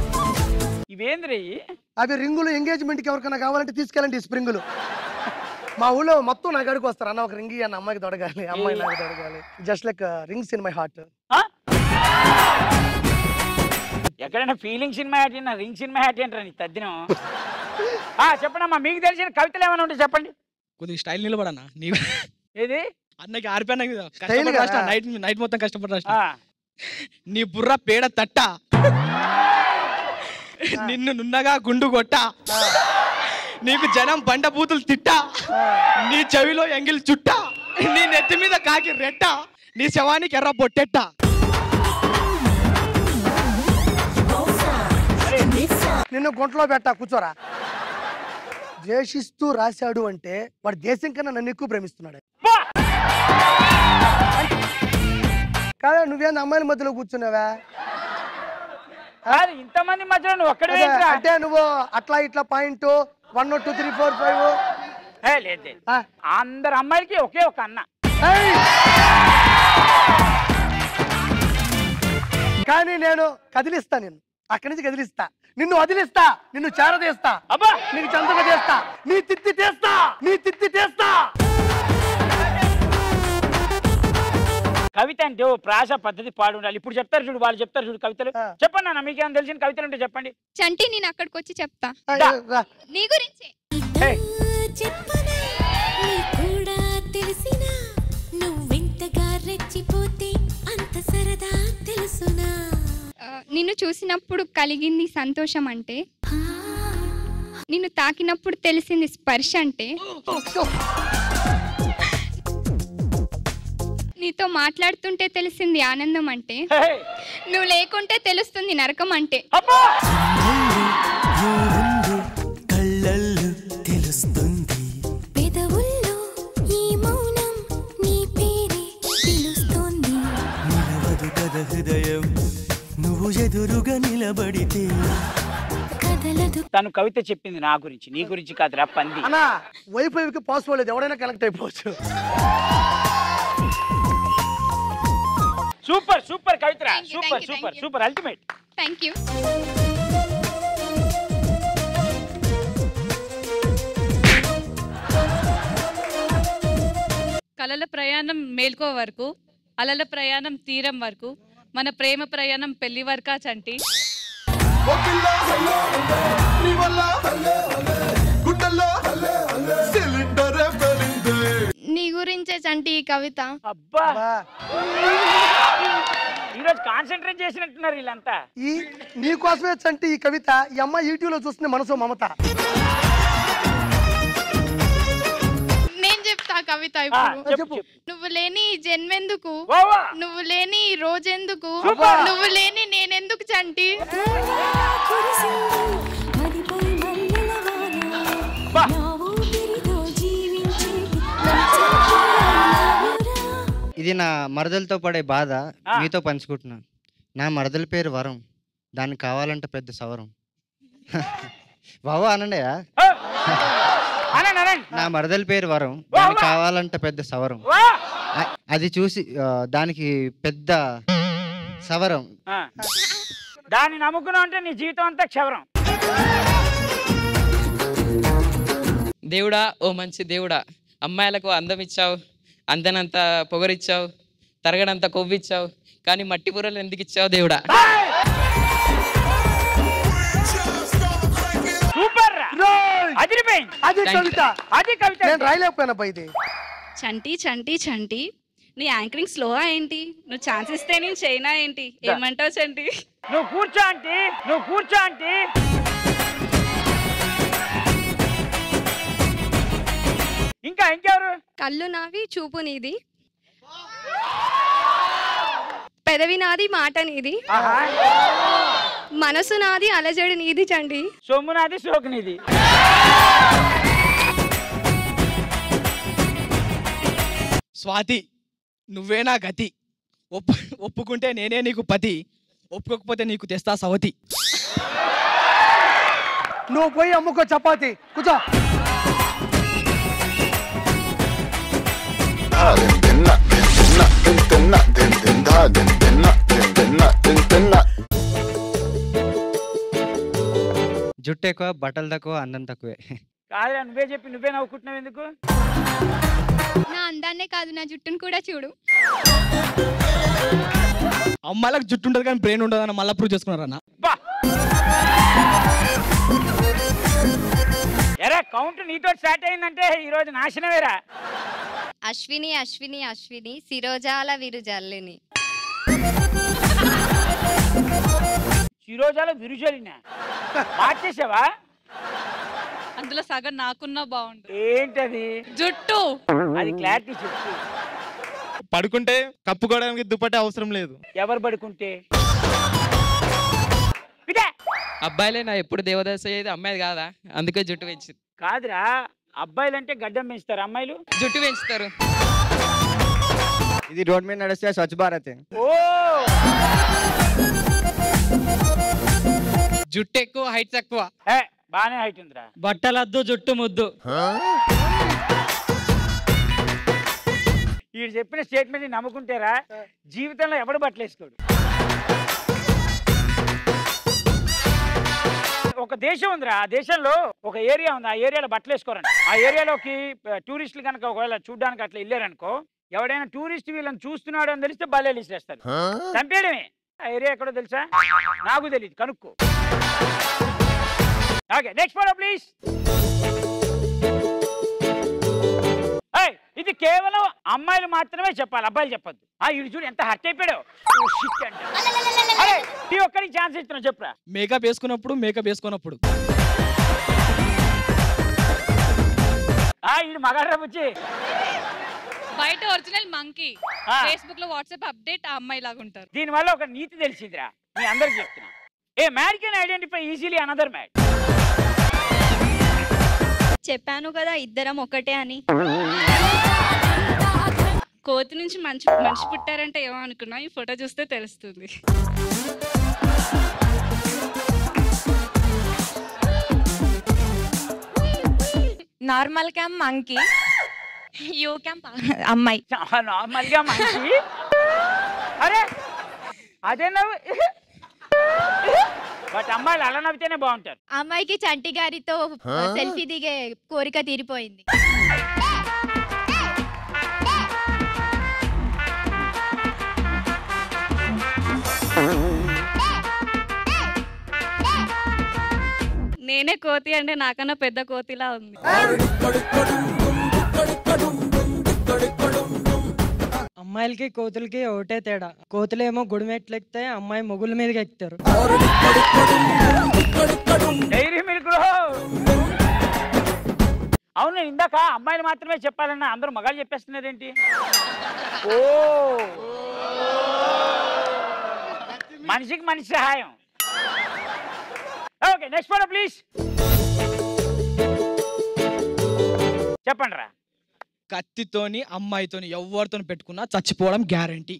ఇవేంద్రి అవి రింగులు ఎంగేజ్మెంట్ కి ఎవరికైనా కావాలంటే తీసుకెళ్ళండి ఈ స్ప్రింగులు మా ఊళ్ళో మొత్తం నా గడికి వస్తారు అన్న ఒక రింగ్ అన్న అమ్మాయికి దొడగాలి అమ్మాయి నాకు దొడగాలి just like rings in my heart ఎక్కడైనా ఫీలింగ్ సినిమా హ్యాట్ నా రింగ్ సినిమా హ్యాట్ ఏంట్రా నీ తద్దినం ఆ, చెప్పండమ్మా మీకు తెలిసిన కవితలు ఏమైనా ఉంటే చెప్పండి కొద్దిగా స్టైల్ నిలబడన్నా నీ ఏది అన్నకి ఆరిపోయినా మీద Style కష్టపడి కదా? రాసిన నైట్ నైట్ మొత్తం కష్టపడి రాసిన నీ బుర్ర పేడ తట్ట నిన్ను నున్నగా గుండు కొట్ట నీకు జనం బండ బూతులు తిట్ట నీ చెవిలో ఎంగిల్ చుట్ట నీ నెత్తి మీద కాకి రెట్ట నీ శవానికి ఎర్ర బొట్టెట్ట నిన్ను గుంటలో పెట్టా కూర్చోరా ద్వేషిస్తూ రాశాడు అంటే వాడు దేశం కన్నా నన్ను ఎక్కువ ప్రేమిస్తున్నాడు కాదా నువ్వేంది అమ్మాయిల మధ్యలో కూర్చున్నావా కాదు ఇంతమంది మధ్యలో నువ్వు ఒక్కడే అదే, అంటే నువ్వు అట్లా ఇట్లా point one two three four five లేదు లేదు. అందరు అమ్మాయిలకి ఒకే ఒక అన్న కానీ నేను కదిలిస్తా నిన్ను అక్కడి నుంచి కదిలిస్తా నిన్ను వదిలిస్తా నిన్ను చేరదీస్తా అబ్బా నీకు చందగా చేస్తా నీ తిత్తి చేస్తా నీ తిత్తి చేస్తా కవిత అంటే ఓ ప్రాస పద్ధతి పాడు ఉండాలి ఇప్పుడు చెప్తారు చూడు వాళ్ళు చెప్తారు చూడు కవితలు చెప్పండి అన్న మీకేమైనా తెలిసిన కవితలు ఉంటే చెప్పండి చంటి నేను అక్కడికి వచ్చి చెప్తా దా. నీ గురించే కూడా తెలిసినా నువ్వెంతగా రెచ్చిపోతే అంత సరదా తెలుసునా ఆ, నిన్ను చూసినప్పుడు కలిగింది సంతోషం అంటే నిన్ను తాకినప్పుడు తెలిసింది స్పర్శ అంటే నీతో మాట్లాడుతుంటే తెలిసింది ఆనందం అంటే నువ్వు లేకుంటే తెలుస్తుంది నరకం అంటే కళ్ళల్లో తెలుస్తుంది పెదవుల్లో ఈ మౌనం నీ పేరే పిలుస్తోంది నిలవదు కథ హృదయం నువ్వు ఎదురుగా నిలబడితే కదలదు తను కవిత చెప్పింది నా గురించి నీ గురించి కాదురా పంది అన్నా వైఫైకి పాస్వర్డ్ లేదు ఎవడైనా కనెక్ట్ అయిపోవచ్చు సూపర్ సూపర్ కవితరా Thank you, super thank you, super thank you. Super ultimate thank you కలల ప్రయాణం మేల్కో వరకు అలల ప్రయాణం తీరం వరకు మన ప్రేమ ప్రయాణం పెళ్లి వరకా చంటి నీ గురించే చంటి ఈ కవిత అబ్బా ఈరోజు కాన్సన్ట్రేట్ చేసినట్టున్నారు వీళ్ళంతా ఈ నీ కోసమే చంటి ఈ కవిత ఈ అమ్మాయి యూట్యూబ్ లో చూస్తుంది మనసు మమత నేను చెప్తా కవిత ఆ, ఇప్పుడు చెప్పు, చెప్పు. నువ్వు లేని ఈ జన్మెందుకు వావా. నువ్వు లేని ఈ రోజెందుకు సూపర్. నువ్వు లేని నేనెందుకు చంటి ఇది నా మరదలతో పడే బాధ మీతో పంచుకుంటున్నాను నా మరదల పేరు వరం దానికి కావాలంటే పెద్ద సవరం బాబు అనండియా అనండి అనండి నా మరదల పేరు వరం దానికి కావాలంటే పెద్ద సవరం అ- అది చూసి ఆ, దానికి పెద్ద సవరం ఆ. దాన్ని నమ్ముకున్నావు అంటే నీ జీవితం అంతా క్షవరం దేవుడా ఓ మంచి దేవుడా అమ్మాయిలకు అందం ఇచ్చావు అందనంత పొగరిచ్చావు తరగడంత కొవ్విచ్చావు కానీ మట్టి బుర్రలు ఎందుకు ఇచ్చావు దేవుడా సూపర్ అదిరిపోయింది అది Thank you. కవిత అది కవిత నేను రాయలేకపోయినా పై ఇది చంటి చంటి చంటి నీ యాంకరింగ్ స్లోగా ఏంటి నువ్వు ఛాన్స్ ఇస్తే నేను చైనా ఏంటి ఏమంటావు చంటి నువ్వు కూర్చో ఆంటీ నువ్వు కూర్చో ఆంటీ ఇంకా ఇంకెవరు కళ్ళు నావి చూపు నీది పెదవి నాది మాట నీది మనసు నాది అలజడి నీది చండి సొమ్ము నాది సోకు నీది స్వాతి నువ్వే నా గతి ఒప్పు ఒప్పుకుంటే నేనే నీకు పతి ఒప్పుకోకపోతే నీకు తెస్తా సవతి నువ్వు పోయి అమ్ముకో చపాతి కూర్చో జుట్టు ఎక్కువ బట్టలు తక్కువ అందం తక్కువే కాదురా నువ్వే చెప్పి నువ్వే నవ్వుకుంటున్నావు ఎందుకు నా అందాన్నే కాదు నా జుట్టును కూడా చూడు అమ్మాయిలకు జుట్టు ఉంటుంది కానీ బ్రెయిన్ ఉండదు అని మళ్ళీ ప్రూవ్ చేసుకున్నారన్న ఎరా కౌంట్ నీతో స్టార్ట్ అయిందంటే ఈ రోజు నాశనమేరా అశ్విని అశ్విని అశ్విని శిరోజాల విరుజల్లిని శిరోజాలో విరుజలినా మార్చేసావా అందులో సగం నాకున్నా బాగుండు ఏంటది జుట్టు అది క్లారిటీ చెప్పు పడుకుంటే కప్పుకోవడానికి దుప్పటి అవసరం లేదు ఎవరు పడుకుంటే అబ్బాయిలే నా ఎప్పుడు దేవదాస అయ్యేది అమ్మాయి కాదా అందుకే జుట్టు పెంచింది కాదురా అబ్బాయిలంటే గడ్డం పెంచుతారు అమ్మాయిలు జుట్టు పెంచుతారు ఇది రోడ్ మీద నడిస్తే స్వచ్ఛ భారత్ ఓ జుట్టు ఎక్కువ హైట్ తక్కువ ఏ, బానే హైట్ ఉందిరా బట్టలద్దు జుట్టు ముద్దు వీడు చెప్పిన స్టేట్మెంట్ నమ్ముకుంటేరా జీవితంలో ఎవడు బట్టలేసుకోడు ఒక దేశం ఉందిరా ఆ దేశంలో ఒక ఏరియా ఉంది ఆ ఏరియాలో బట్టలు వేసుకోరండి ఆ ఏరియాలోకి ప- టూరిస్టులు కనుక ఒకవేళ చూడడానికి అట్లా వెళ్ళారనుకో ఎవడైనా టూరిస్ట్ వీళ్ళని చూస్తున్నాడు అని తెలిస్తే బల్లెలు ఇసిరేస్తారు ఆ? చంపేయడమే ఆ ఏరియా ఎక్కడో తెలుసా నాకు తెలియదు కనుక్కో ఓకే నెక్స్ట్ ఫోటో ప్లీజ్ ఏయ్, ఇది కేవలం అమ్మాయిలు మాత్రమే చెప్పాలి అబ్బాయిలు చెప్పొద్దు ఆ వీడు చూడు ఎంత హర్ట్ అయిపోయాడు ఓ, shit అంట. అరే ఈ ఒక్కరికి ఛాన్స్ ఇస్తున్నా చెప్పురా మేకప్ వేసుకున్నప్పుడు మేకప్ వేసుకున్నప్పుడు ఆ వీడు మగాడ్రా వచ్చి బయట ఒరిజినల్ మంకీ ఆ. ఫేస్బుక్ లో వాట్సాప్ అప్డేట్ ఆ అమ్మాయి లాగా ఉంటారు దీనివల్ల ఒక నీతి తెలిసిందిరా మీ అందరికి చెప్తున్నా a mad can identify easily another mad చెప్పాను కదా ఇద్దరం ఒకటే అని కోతి నుంచి మంచి మనిషి పుట్టారంటే ఏమో అనుకున్నా ఈ ఫోటో చూస్తే తెలుస్తుంది normal cam monkey you cam అమ్మాయి నార్మల్ గా మంచి అరే అదే నవ్వు బట్ అమ్మాయిలు అలా నవ్వితేనే బాగుంటారు అమ్మాయికి చంటి గారితో ఆ? సెల్ఫీ దిగే కోరిక తీరిపోయింది నేనే కోతి అంటే నాకన్నా పెద్ద కోతిలా ఉంది అమ్మాయిలకి కోతులకి ఒకటే తేడా కోతులేమో గుడిమెట్లు ఎక్కుతాయి అమ్మాయి మొగుల మీదకి ఎక్కుతారు డైరీ మిల్క్ అవును నేను ఇందాక అమ్మాయిలు మాత్రమే చెప్పాలన్నా అందరూ మగాళ్ళు చెప్పేస్తున్నారేంటి ఓ మనిషికి మనిషి సహాయం ఓకే నెక్స్ట్ ఫోటో ప్లీజ్ చెప్పండి రా కత్తితోని అమ్మాయితోని ఎవరితో పెట్టుకున్నా చచ్చిపోవడం గ్యారంటీ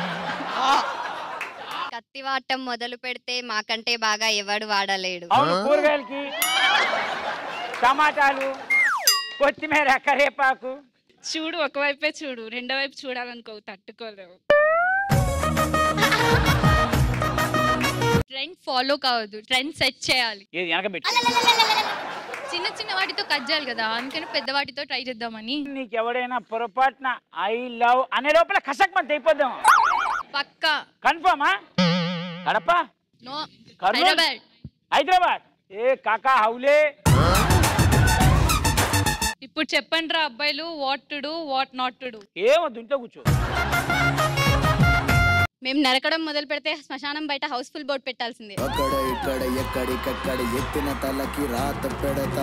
కత్తివాటం మొదలు పెడితే మాకంటే బాగా ఎవడు వాడలేడు అవును కూరగాయలకి టమాటాలు కొత్తిమీర కరేపాకు చూడు ఒకవైపే చూడు రెండో వైపు చూడాలనుకో తట్టుకోలేవు ట్రెండ్ ఫాలో కావద్దు ట్రెండ్ సెట్ చేయాలి ఏది వెనకబెట్టు చిన్న చిన్న వాటితో కట్ చేయాలి కదా అందుకని పెద్ద వాటితో ట్రై చేద్దామని నీకు ఎవడైనా పొరపాటున ఐ లవ్ అనే లోపల కసక్ మంది అయిపోద్దాం పక్కా కన్ఫర్మా కడప నో కర్నూలు? హైదరాబాద్ హైదరాబాద్ ఏ కాకా హౌలే ఇప్పుడు చెప్పండి రా అబ్బాయిలు what to do what not to do ఏమొద్దు ఇంట్లో కూర్చో మేము నరకడం మొదలు పెడితే శ్మశానం బయట హౌస్ఫుల్ బోర్డు పెట్టాల్సిందే అక్కడ ఇక్కడ ఎక్కడికక్కడ ఎత్తిన తలకి రాత పెడతా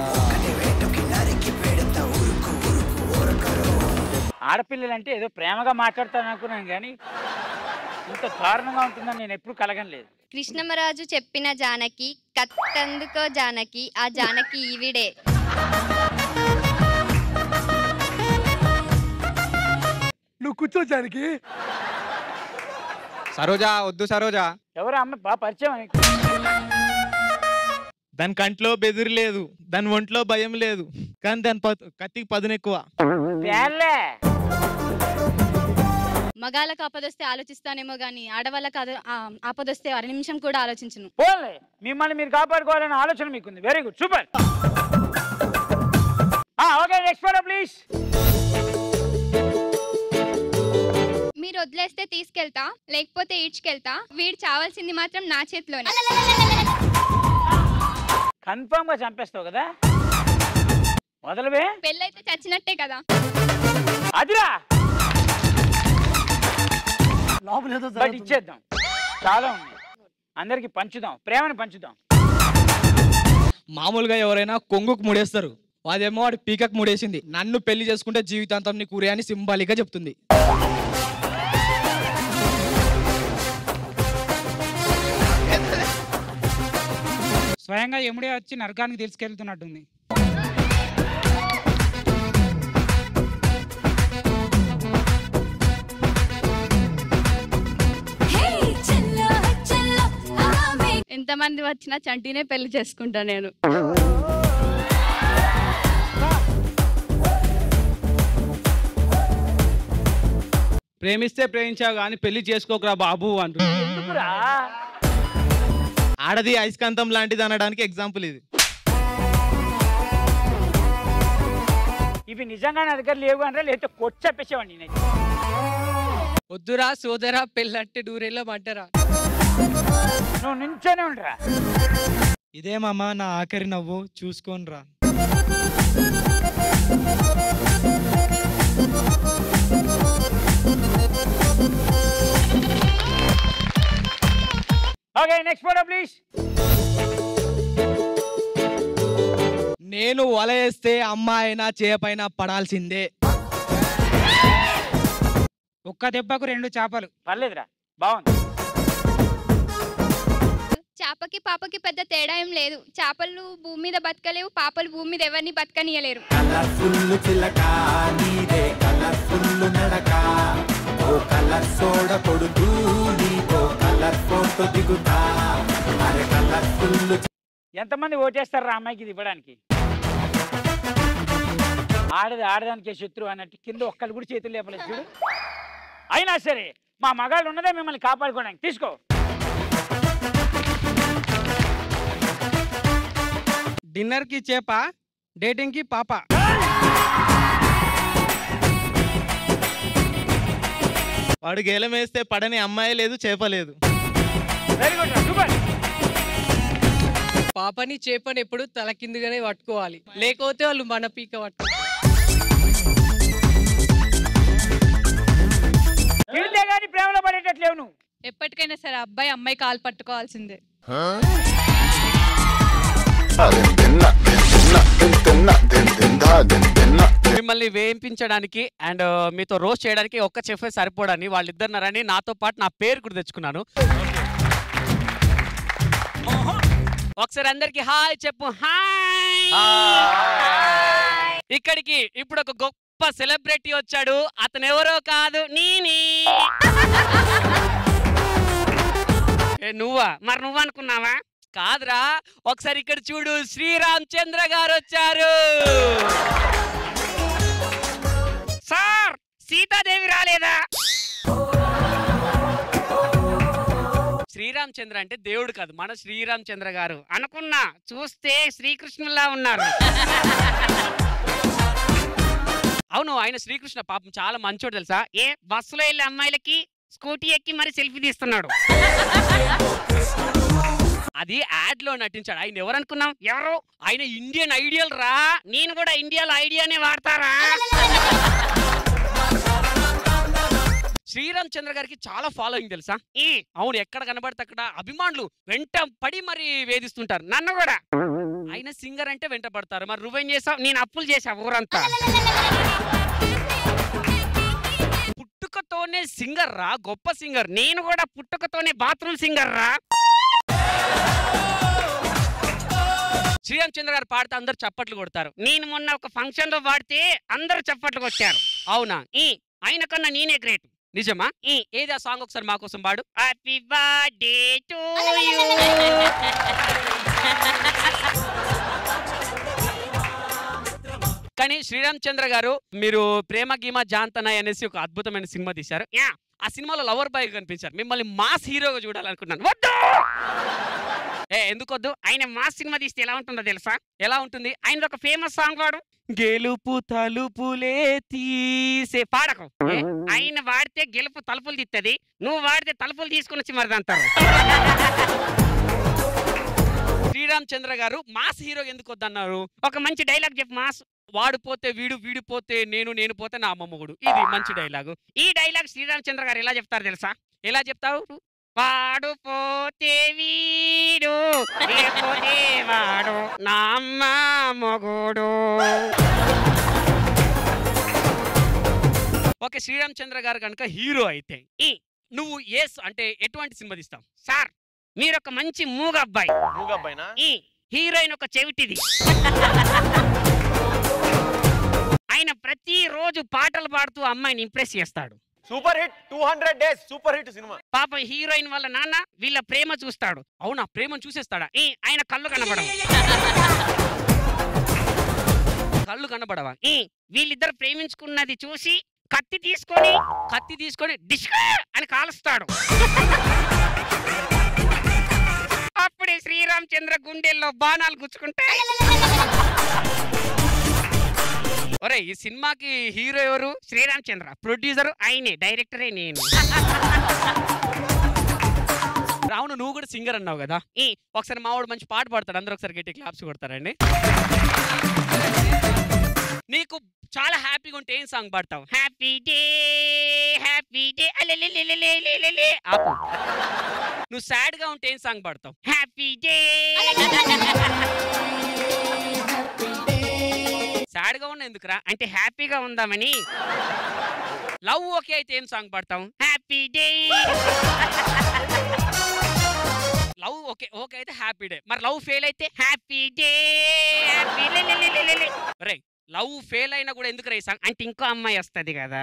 ఆడపిల్లలంటే ఏదో ప్రేమగా మాట్లాడతాను అనుకున్నాను కానీ ఇంత దారుణంగా ఉంటుందని నేను ఎప్పుడు కలగనలేదు కృష్ణమరాజు చెప్పిన జానకి కత్తందుకో జానకి ఆ జానకి ఈవిడే నువ్వు కూర్చోచానికి సరోజా వద్దు సరోజా ఎవరు అమ్మ బాగా పరిచయం నీకు? దాని కంట్లో బెదిరి లేదు దాని ఒంట్లో భయం లేదు కానీ దాని ప- కత్తికి పదును ఎక్కువ పేర్లే మగాళ్ళకు ఆపదొస్తే ఆలోచిస్తానేమో గానీ ఆడవాళ్ళకి ఆద- ఆ, ఆపదొస్తే అర నిమిషం కూడా ఆలోచించను పోలే మిమ్మల్ని మీరు కాపాడుకోవాలనే ఆలోచన మీకుంది very good super okay next photo please మీరు వదిలేస్తే తీసుకెళ్తా లేకపోతే ఈడ్చుకెళ్తా వీడు చావాల్సింది మాత్రం నా చేతిలోనే కన్ఫర్మ్ గా చంపేస్తావు కదా వదలవే పెళ్ళైతే చచ్చినట్టే కదా అదిరా లోపల ఏదో బట్ ఇచ్చేద్దాం చాలా ఉంది అందరికి పంచుదాం ప్రేమను పంచుదాం మామూలుగా ఎవరైనా కొంగుకు ముడేస్తారు అదేమో వాడు పీకకు ముడేసింది నన్ను పెళ్లి చేసుకుంటే జీవితాంతం నీ కూరే అని సింబాలిక్ గా చెప్తుంది స్వయంగా ఎముడే వచ్చి నరకానికి తీసుకెళ్తున్నట్టుంది ఎంతమంది వచ్చినా చంటినే పెళ్లి చేసుకుంటా నేను ప్రేమిస్తే ప్రేమించావు కానీ పెళ్లి చేసుకోకరా బాబు అంటు ఆడది అయస్కాంతం లాంటిది అనడానికి ఎగ్జాంపుల్ ఇది ఇవి నిజంగా నా దగ్గర లేవు అంటే లేకపోతే కొచ్చప్పేసేవాడిని నేను వద్దురా సోదరా పెళ్ళంటే డూరేలో మంటరా నువ్వు నించోనే ఉండరా ఇదే మామ నా ఆఖరి నవ్వు చూసుకోనరా ఓకే నెక్స్ట్ ఫోటో ప్లీజ్ నేను వల వేస్తే అమ్మాయినా చేపైనా పడాల్సిందే ఒక్క దెబ్బకు రెండు చేపలు పర్లేదురా బాగుంది చేపకి పాపకి పెద్ద తేడా ఏం లేదు చేపలు భూమి మీద బతకలేవు పాపలు భూమి మీద ఎవరిని బతకనియలేరు కలర్ఫుల్ చిలక నీదే కలర్ఫుల్ నడక ఓ కలర్ సోడ కొడుతూ నీతో కలర్ ఫోటో దిగుతా అరే కలర్ఫుల్ ఎంతమంది ఓటేస్తారు రా అమ్మాయికి ఇది ఇవ్వడానికి ఆడది ఆడదానికే శత్రువు అన్నట్టు కింద ఒక్కరు కూడా చేతులు లేపలేదు చూడు అయినా సరే మా మగాళ్ళు ఉన్నదే మిమ్మల్ని కాపాడుకోవడానికి తీసుకో డిన్నర్ కి చేప డేటింగ్ కి పాప వాడు గేలం వేస్తే పడని అమ్మాయి లేదు చేప లేదు వెరీ గుడ్ సూపర్ పాపని చేపని ఎప్పుడు తల కిందుగానే పట్టుకోవాలి లేకపోతే వాళ్ళు మన పీక పట్టు తిడితే కానీ ప్రేమలో పడేటట్లేవు నువ్వు ఎప్పటికైనా సరే అబ్బాయి అమ్మాయి కాలు పట్టుకోవాల్సిందే మిమ్మల్ని వేయించడానికి అండ్ మీతో రోస్ట్ చేయడానికి ఒక్క చెఫ్ సరిపోడని వాళ్ళిద్దరున్నారని నాతో పాటు నా పేరు కూడా తెచ్చుకున్నాను ఒకసారి అందరికి హాయ్ చెప్పు హాయ్ ఇక్కడికి ఇప్పుడు ఒక గొప్ప సెలబ్రిటీ వచ్చాడు అతను ఎవరో కాదు నేనే ఏ, నువ్వా మరి నువ్వు అనుకున్నావా కాదురా ఒకసారి ఇక్కడ చూడు శ్రీరామ్ చంద్ర గారు వచ్చారు సార్ సీతాదేవి రాలేదా శ్రీరామ్ చంద్ర అంటే దేవుడు కాదు మన శ్రీరామ్ చంద్ర గారు అనుకున్నా చూస్తే శ్రీకృష్ణులా ఉన్నారు అవును ఆయన శ్రీకృష్ణ పాపం చాలా మంచోడు తెలుసా ఏ బస్సులో వెళ్ళే అమ్మాయిలకి స్కూటీ ఎక్కి మరి సెల్ఫీ తీస్తున్నాడు అది యాడ్ లో నటించాడు ఆయన ఎవరు అనుకున్నాం ఎవరు ఆయన ఇండియన్ ఐడియల్ రా నేను కూడా ఇండియాలో ఐడియానే వాడతారా శ్రీరామ్ చంద్ర గారికి చాలా ఫాలోయింగ్ తెలుసా ఈ అవును ఎక్కడ కనబడితే అక్కడ అభిమానులు వెంట పడి మరి వేధిస్తుంటారు నన్ను కూడా ఆయన సింగర్ అంటే వెంట పడతారు మరి నువ్వేం చేసావు నేను అప్పులు చేసా ఊరంతా పుట్టుకతోనే సింగర్ రా గొప్ప సింగర్ నేను కూడా పుట్టుకతోనే బాత్రూమ్ సింగర్ రా శ్రీరామ్ చంద్ర గారు పాడితే అందరు చప్పట్లు కొడతారు నేను మొన్న ఒక ఫంక్షన్ లో పాడితే అందరు చప్పట్లు కొట్టారు అవునా ఈ ఆయన కన్నా నేనే గ్రేట్ నిజమా ఈ ఏది ఆ సాంగ్ ఒకసారి మా కోసం పాడు హ్యాపీ బర్త్డే టు కానీ శ్రీరామ్ చంద్ర గారు మీరు ప్రేమ గీమ జాంతనాయ్ అనేసి ఒక అద్భుతమైన సినిమా తీశారు యా ఆ సినిమాలో లవర్ బాయ్ కనిపించారు మిమ్మల్ని మాస్ హీరోగా చూడాలనుకున్నాను వద్దు ఏ ఎందుకొద్దు ఆయన మా సినిమా తీస్తే ఎలా ఉంటుందో తెలుసా ఎలా ఉంటుంది ఆయన ఒక ఫేమస్ సాంగ్ వాడు గెలుపు తలుపులే తీసే పాడకం ఏ, ఆయన వాడితే గెలుపు తలుపులు తీస్తుంది నువ్వు వాడితే తలుపులు తీసుకుని వచ్చి మరి అంటారు శ్రీరామ్ చంద్ర గారు మాస్ హీరో ఎందుకు వద్దన్నారు ఒక మంచి డైలాగ్ చెప్పు మాస్ వాడిపోతే వీడు వీడిపోతే నేను నేను పోతే నా అమ్మమ్మగుడు ఇది మంచి డైలాగు ఈ డైలాగ్ శ్రీరామ్ చంద్ర గారు ఎలా చెప్తారు తెలుసా ఎలా చెప్తావు వాడు పోతే వీడు లేకపోతే వాడు నా అమ్మ మొగుడు ఓకే శ్రీరామ్ చంద్ర గారు కనుక హీరో అయితే ఈ నువ్వు ఏ స- అంటే ఎటువంటి సినిమా తీస్తావు సార్ మీరు ఒక మంచి మూగ అబ్బాయి మూగ అబ్బాయినా ఈ హీరోయిన్ ఒక చెవిటిది ఆయన ప్రతిరోజు పాటలు పాడుతూ అమ్మాయిని ఇంప్రెస్ చేస్తాడు super hit two hundred days super hit cinema పాప హీరోయిన్ వాళ్ళ నాన్న వీళ్ళ ప్రేమ చూస్తాడు అవునా ప్రేమను చూసేస్తాడా ఈ ఆయన కళ్ళు కనబడవు కళ్ళు కనబడవా ఈ వీళ్ళిద్దరు ప్రేమించుకున్నది చూసి కత్తి తీసుకొని కత్తి తీసుకొని డిష్ అని కాలుస్తాడు అప్పుడే శ్రీరామ్ చంద్ర గుండెల్లో బాణాలు గుచ్చుకుంటే ఒరే ఈ సినిమాకి హీరో ఎవరు శ్రీరామ్ చంద్ర ప్రొడ్యూసర్ ఆయనే డైరెక్టరే నేను రావును నువ్వు కూడా సింగర్ అన్నావు కదా ఈ ఒకసారి మావాడు మంచి పాట పాడతాడు అందరూ ఒకసారి గట్టి క్లాప్స్ కొడతారండి నీకు చాలా హ్యాపీగా ఉంటే ఏం సాంగ్ పాడతావు హ్యాపీ డే హ్యాపీ డే అలెలెలెలెలెలెలె. ఆపు నువ్వు సాడ్ గా ఉంటే ఏం సాంగ్ పాడతావు హ్యాపీ డే సాడ్ గా ఉన్న ఎందుకురా అంటే హ్యాపీగా ఉందామని లవ్ ఓకే అయితే ఏం సాంగ్ పాడతాం happy day love okay okay అయితే హ్యాపీ డే మరి లవ్ ఫెయిల్ అయితే హ్యాపీ డే హ్యాపీ రే లవ్ ఫెయిల్ అయినా కూడా ఎందుకు రే సాంగ్ అంటే ఇంకో అమ్మాయి వస్తది కదా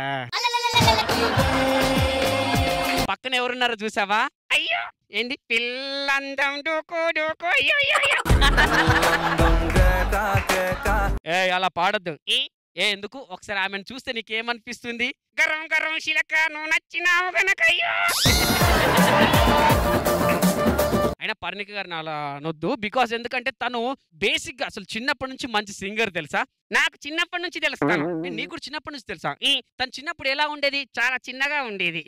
పక్కన ఎవరున్నారో చూసావా అయ్యో ఏంది పిల్లందం డోకో డోకో అయ్యో అయ్యో, అయ్యో ఏ అలా పాడొద్దు ఏ ఏ ఎందుకు ఒకసారి ఆమెను చూస్తే నీకేమనిపిస్తుంది గరం గరం శిలక నువ్వు నచ్చినావు గనక అయ్యో అయినా పర్ణిక గారిని అలా అనొద్దు బికాస్ ఎందుకంటే తను బేసిక్ గా అసలు చిన్నప్పటి నుంచి మంచి సింగర్ తెలుసా నాకు చిన్నప్పటి నుంచి తెలుసు తను ఏ, నీకు కూడా చిన్నప్పటి నుంచి తెలుసా ఈ తను చిన్నప్పుడు ఎలా ఉండేది చాలా చిన్నగా ఉండేది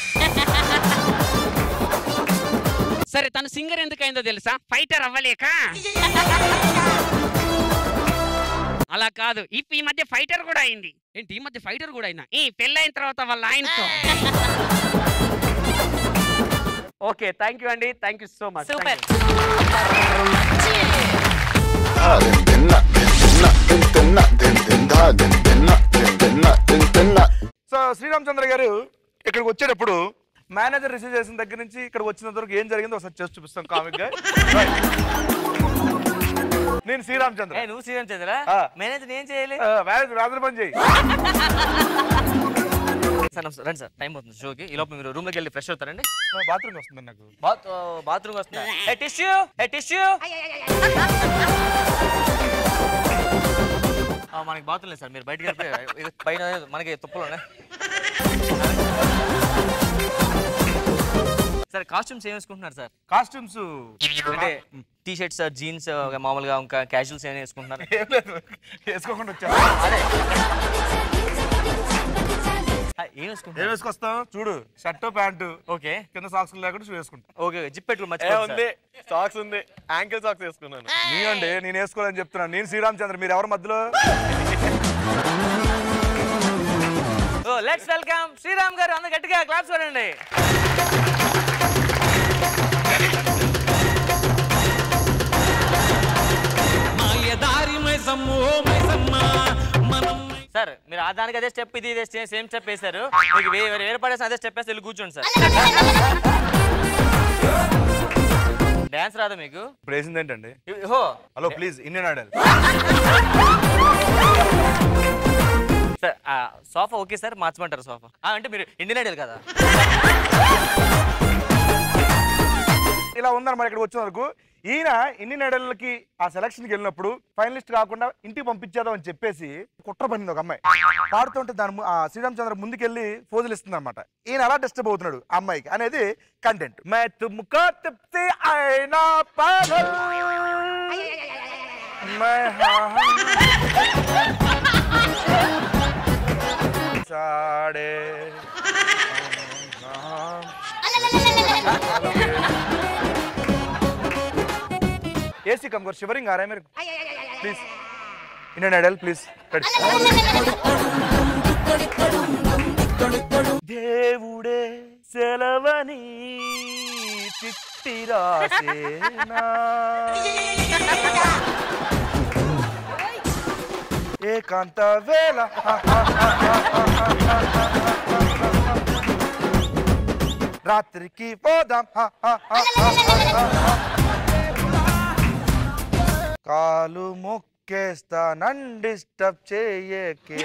సరే తను సింగర్ ఎందుకు అయిందో తెలుసా ఫైటర్ అవ్వలేక అలా కాదు ఇప్పుడు ఈ మధ్య ఫైటర్ కూడా అయింది ఏంటి ఈ మధ్య ఫైటర్ కూడా అయినా ఈ పెళ్ళైన తర్వాత వాళ్ళ ఆయనతో ఓకే థ్యాంక్ యూ అండి thank you so much super so Sreeramachandra గారు ఇక్కడికి వచ్చేటప్పుడు మేనేజర్ రిసీవ్ చేసిన దగ్గర నుంచి ఇక్కడ వచ్చినంత వరకు ఏం జరిగిందో ఒకసారి చేసి చూపిస్తాం కామిక్ గా Right. నేను శ్రీరామచంద్ర నువ్వు శ్రీరామచంద్ర మేనేజర్ ఏం చేయాలి మేనేజర్ రాత్రి పని చేయి సార్ నమస్తే. రండి సార్ టైం అవుతుంది షోకి ఈ లోపు మీరు రూమ్ లోకి వెళ్ళి ఫ్రెష్ అవుతారండి బాత్రూమ్ వస్తుంది నాకు బాత్ బాత్రూమ్ వస్తుందా ఏ టిష్యూ ఏ టిష్యూ మనకి బాత్రూమ్ లేదు సార్ మీరు బయటకు వెళ్ళిపోయి ఇది పైన మనకి తుప్పలు ఉన్నాయి సార్ కాస్ట్యూమ్స్ ఏం వేసుకుంటున్నారు సార్ కాస్ట్యూమ్స్ అంటే టీ షర్ట్స్ జీన్స్ మామూలుగా ఇంకా క్యాజువల్స్ ఏమైనా వేసుకుంటున్నారు ఏం లేదు వేసుకోకుండా వచ్చా అదే ఏం వేసుకుంటారు ఏం వేసుకొస్తాం చూడు షర్ట్ ప్యాంటు ఓకే కింద సాక్స్ లేకుండా షూ వేసుకుంటా ఓకే జిప్ పెట్టుకుని ఏ, మర్చిపోయాను ఉంది. సాక్స్ ఉంది యాంకిల్ సాక్స్ వేసుకున్నాను నీ అండి నేను వేసుకోవాలని చెప్తున్నాను నేను శ్రీరామచంద్ర మీరు ఎవరి మధ్యలో ఓ లెట్స్ వెల్కమ్ శ్రీరామ్ గారు అందరు గట్టిగా క్లాప్స్ కొనండి సార్ మీరు ఆ దానికి అదే స్టెప్ ఇది ఇదే సేమ్ స్టెప్ వేశారు మీకు వే- వేరే వేరే పడేసి అదే స్టెప్ వేసి వెళ్ళి కూర్చోండి సార్ డాన్స్ రాదా మీకు ఇప్పుడు వేసింది ఏంటండి oh hello please Indian Idol sir ఆ, సోఫా ఓకే సార్ మార్చమంటారు సోఫా ఆ, అంటే మీరు ఇండియన్ ఐడల్ కదా ఇలా ఉందన్నమాట ఇక్కడ వచ్చిన వరకు ఈయన ఇన్ని నెడలకి ఆ సెలక్షన్కి వెళ్ళినప్పుడు ఫైనలిస్ట్ కాకుండా ఇంటికి పంపించేద్దాం అని చెప్పేసి కుట్ర పడింది ఒక అమ్మాయి పాడుతుంటే దాని ము- ఆ శ్రీరామచంద్ర ముందుకెళ్ళి ఫోజులు ఇస్తుంది అనమాట ఈయన అలా డిస్టర్బ్ అవుతున్నాడు ఆ అమ్మాయికి అనేది కంటెంట్ మే తుమ్కో తిప్తే అయినా పాగల్ మే హా సాడే ఏసీ कम कर शिवरिंग आ रहा है मेरे को प्लीज इंडियन आइडल प्लीज దేవుడే సెలవని చిట్టి రాసేనా ఏకాంత వేళ రాత్రికి పోదాం హ, హ, హ, హ, హ, హ. కాలు మొక్కేస్తా నన్ను డిస్టర్బ్ చేయకే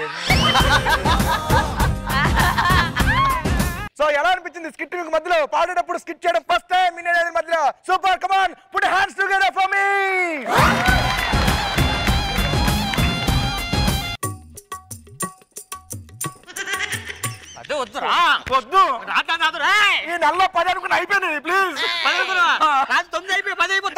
సో ఎలా అనిపించింది స్కిట్ మీకు మధ్యలో పాడేటప్పుడు స్కిట్ చేయడం ఫస్ట్ టైం మీ మధ్యలో super come on put hands together for me అదే వద్దు రా వద్దు రాదా కాదు రా ఈ నల్ల పది అనుకుని అయిపోయింది ప్లీజ్ పది అనుకున్నా? రాత్రి తొమ్మిది అయిపోయి పది అయిపోతా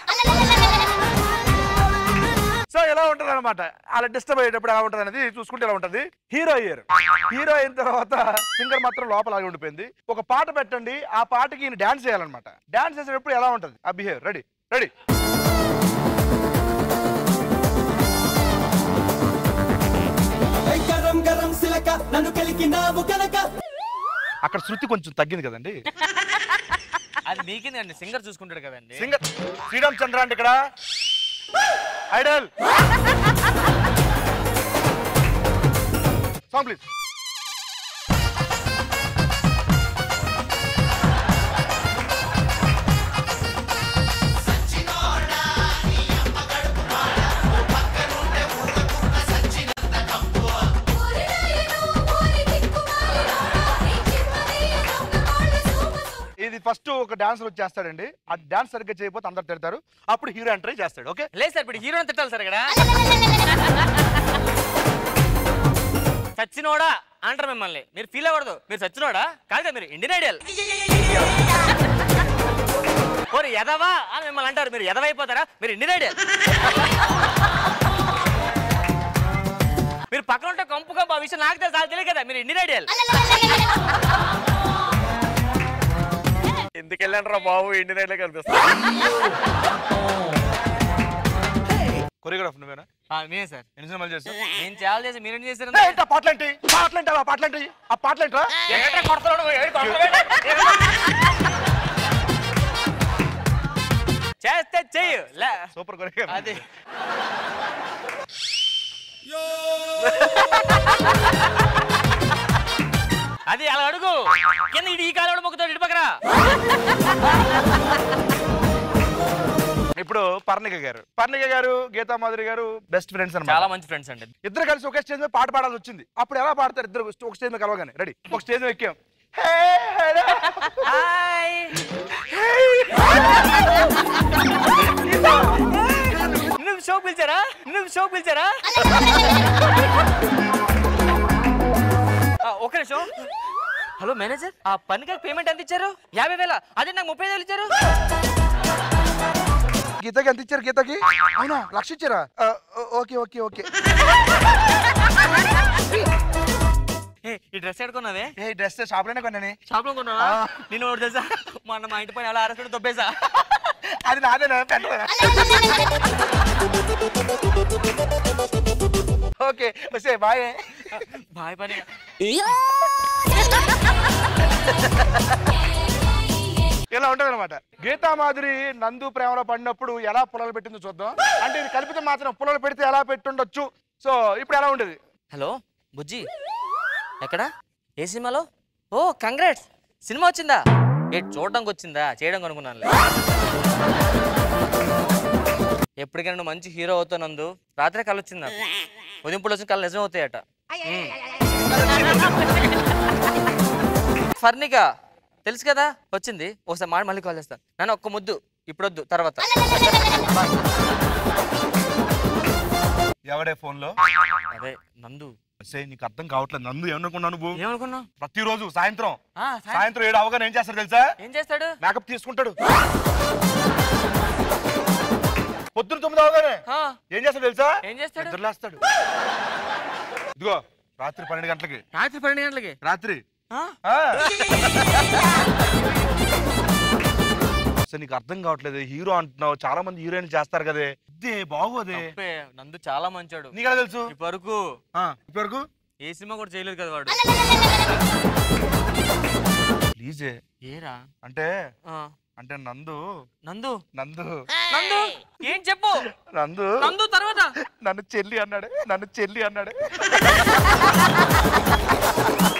సో ఎలా ఉంటది అనమాట అలా డిస్టర్బ్ అయ్యేటప్పుడు ఎలా ఉంటది అనేది చూసుకుంటే ఎలా ఉంటది హీరో అయ్యారు హీరో అయిన తర్వాత సింగర్ మాత్రం లోపల ఆగి ఉండిపోయింది ఒక పాట పెట్టండి ఆ పాటకి ఈయన డాన్స్ చేయాలన్నమాట డాన్స్ చేసేటప్పుడు ఎలా ఉంటది ఆ బిహేవ్ రెడీ రెడీ గరం గరం సిలక నన్ను కలికినావు కనుక అక్కడ శృతి కొంచెం తగ్గింది కదండి అది మీకేందండి సింగర్ చూసుకుంటాడు కదండి సింగర్ శ్రీరామ్ చంద్ర అంటే ఇక్కడ ఐడల్ సాంగ్ ప్లీజ్ ఇది ఫస్ట్ ఒక డాన్సర్ వచ్చేస్తాడండి ఆ డాన్స్ సరిగ్గా చేయకపోతే అందరు తిడతారు అప్పుడు హీరో ఎంట్రీ చేస్తాడు ఓకే లేదు సార్ ఇప్పుడు హీరోని తిట్టాలి సార్ ఇక్కడ సచ్చినోడా అంటారు మిమ్మల్ని మీరు ఫీల్ అవ్వకూడదు మీరు సచ్చినోడా కాదు కదా మీరు ఇండియన్ ఐడియల్ ఓరి ఎదవా అని మిమ్మల్ని అంటారు మీరు ఎదవైపోతారా మీరు ఇండియన్ ఐడియల్ మీరు పక్కన ఉంటే కంపు కంపు ఆ విషయం నాకు తెలుసు నాకు తెలియదు కదా మీరు ఇండియన్ ఐడియల్ ఎందుకు వెళ్ళండి రా బాబు ఇండియన్ ఐడల్ కనిపిస్తా కొరియోగ్రాఫ్ నువ్వేనా నేనే సార్ ఎన్ని సినిమాలు చేస్తావు నేను చాలా చేసి మీరేం చేశారు ఏ, ఏంటా పాటలేంటి పాటలేంటి ఆ పాటలేంటి ఆ పాటలేంట్రా ఎక్కడ కొడతాడు ఏడు కొడతాడు? చేస్తే చెయ్యు లే సూపర్ కొరియోగ్రాఫ్ అది అది అలా అడుగు కింద ఇటు ఈ కాలు మొక్కుతాడు ఇటు పక్కన ఇప్పుడు పర్ణిక గారు పర్ణిక గారు గీతా మాధురి గారు బెస్ట్ ఫ్రెండ్స్ అన్నమాట చాలా మంచి ఫ్రెండ్స్ అండి ఇద్దరు కలిసి ఒకే స్టేజ్ మీద పాట పాడాల్సి వచ్చింది అప్పుడు ఎలా పాడతారు ఇద్దరు ఒక స్టేజ్ మీద కలవగానే రెడీ ఒక స్టేజ్ మీద ఎక్కాం నువ్వు షో పిలిచారా నువ్వు షో పిలిచారా ఆ, ఒక్క నిమిషం హలో మేనేజర్ ఆ పనికి పేమెంట్ ఎంత ఇచ్చారు యాభై వేల అదే నాకు ముప్పై వేలు ఇచ్చారు గీతకి ఎంత ఇచ్చారు గీతకి అవునా లక్ష ఇచ్చారా ఆ, ఓ- ఓకే ఓకే ఓకే ఏ, ఈ డ్రెస్ ఎడుకున్నావే ఏ డ్రెస్ షాప్లోనే కొన్నానే షాప్ లో కొన్నావా నేను ఒకటి తెలుసా మొన్న మా ఇంటి పైన ఎలా అరెస్ట్ దొబ్బేసా అది నాదేనా పెట్టరా ఓకే వస్తే బాయ్ బాయ్ పని ఇలా ఉంటది అనమాట గీతా మాధురి నందు ప్రేమలో పడినప్పుడు ఎలా పొలాలు పెట్టిందో చూద్దాం అంటే ఇది కలిపితే మాత్రం పొలాలు పెడితే ఎలా పెట్టుండొచ్చు సో ఇప్పుడు ఎలా ఉండేది హలో బుజ్జి ఎక్కడ ఏ సినిమాలో ఓ కంగ్రాట్స్ సినిమా వచ్చిందా ఏ చూడడానికి వచ్చిందా చేయడం అనుకున్నాను ఎప్పటికైనా నువ్వు మంచి హీరో అవుతావు నందు రాత్రి కళ్ళు వచ్చింది నాకు ఉదయం పూట వచ్చిన కళ్ళు నిజం అవుతాయట మ్మ్. ఫర్నిక తెలుసు కదా వచ్చింది ఒకసారి మాట మళ్ళీ కాల్ చేస్తాను నన్ను ఒక్క ముద్దు ఇప్పుడొద్దు తర్వాత ఎవడే ఫోన్ లో అదే నందు సే నీకు అర్థం కావట్లేదు నందు ఏమనుకున్నావు నువ్వు ఏమనుకున్నావు ప్రతిరోజు సాయంత్రం ఆ, సాయం- సాయంత్రం ఏడు అవగానే ఏం చేస్తాడు తెలుసా ఏం చేస్తాడు మేకప్ తీసుకుంటాడు పొద్దున తొమ్మిది అవగానే ఆ, ఏం చేస్తాడు తెలుసా ఏం చేస్తాడు నిద్రలేస్తాడు ఇదిగో రాత్రి పన్నెండు గంటలకి రాత్రి పన్నెండు గంటలకి రాత్రి ఆ? ఆ. అసలు నీకు అర్థం కావట్లేదు హీరో అంటున్నావు చాలా మంది హీరోయిన్ చేస్తారు కదే ఇదే బాగోదే తప్పే, నందు చాలా మంచాడు నీకెలా తెలుసు ఇప్పటివరకు ఇప్పటివరకు ఏ సినిమా కూడా చేయలేదు కదా వాడు ప్లీజే ఏరా అంటే ఆ. అంటే నందు నందు నందు నందు ఏం చెప్పు నందు నందు తర్వాత నన్ను చెల్లి అన్నాడే నన్ను చెల్లి అన్నాడే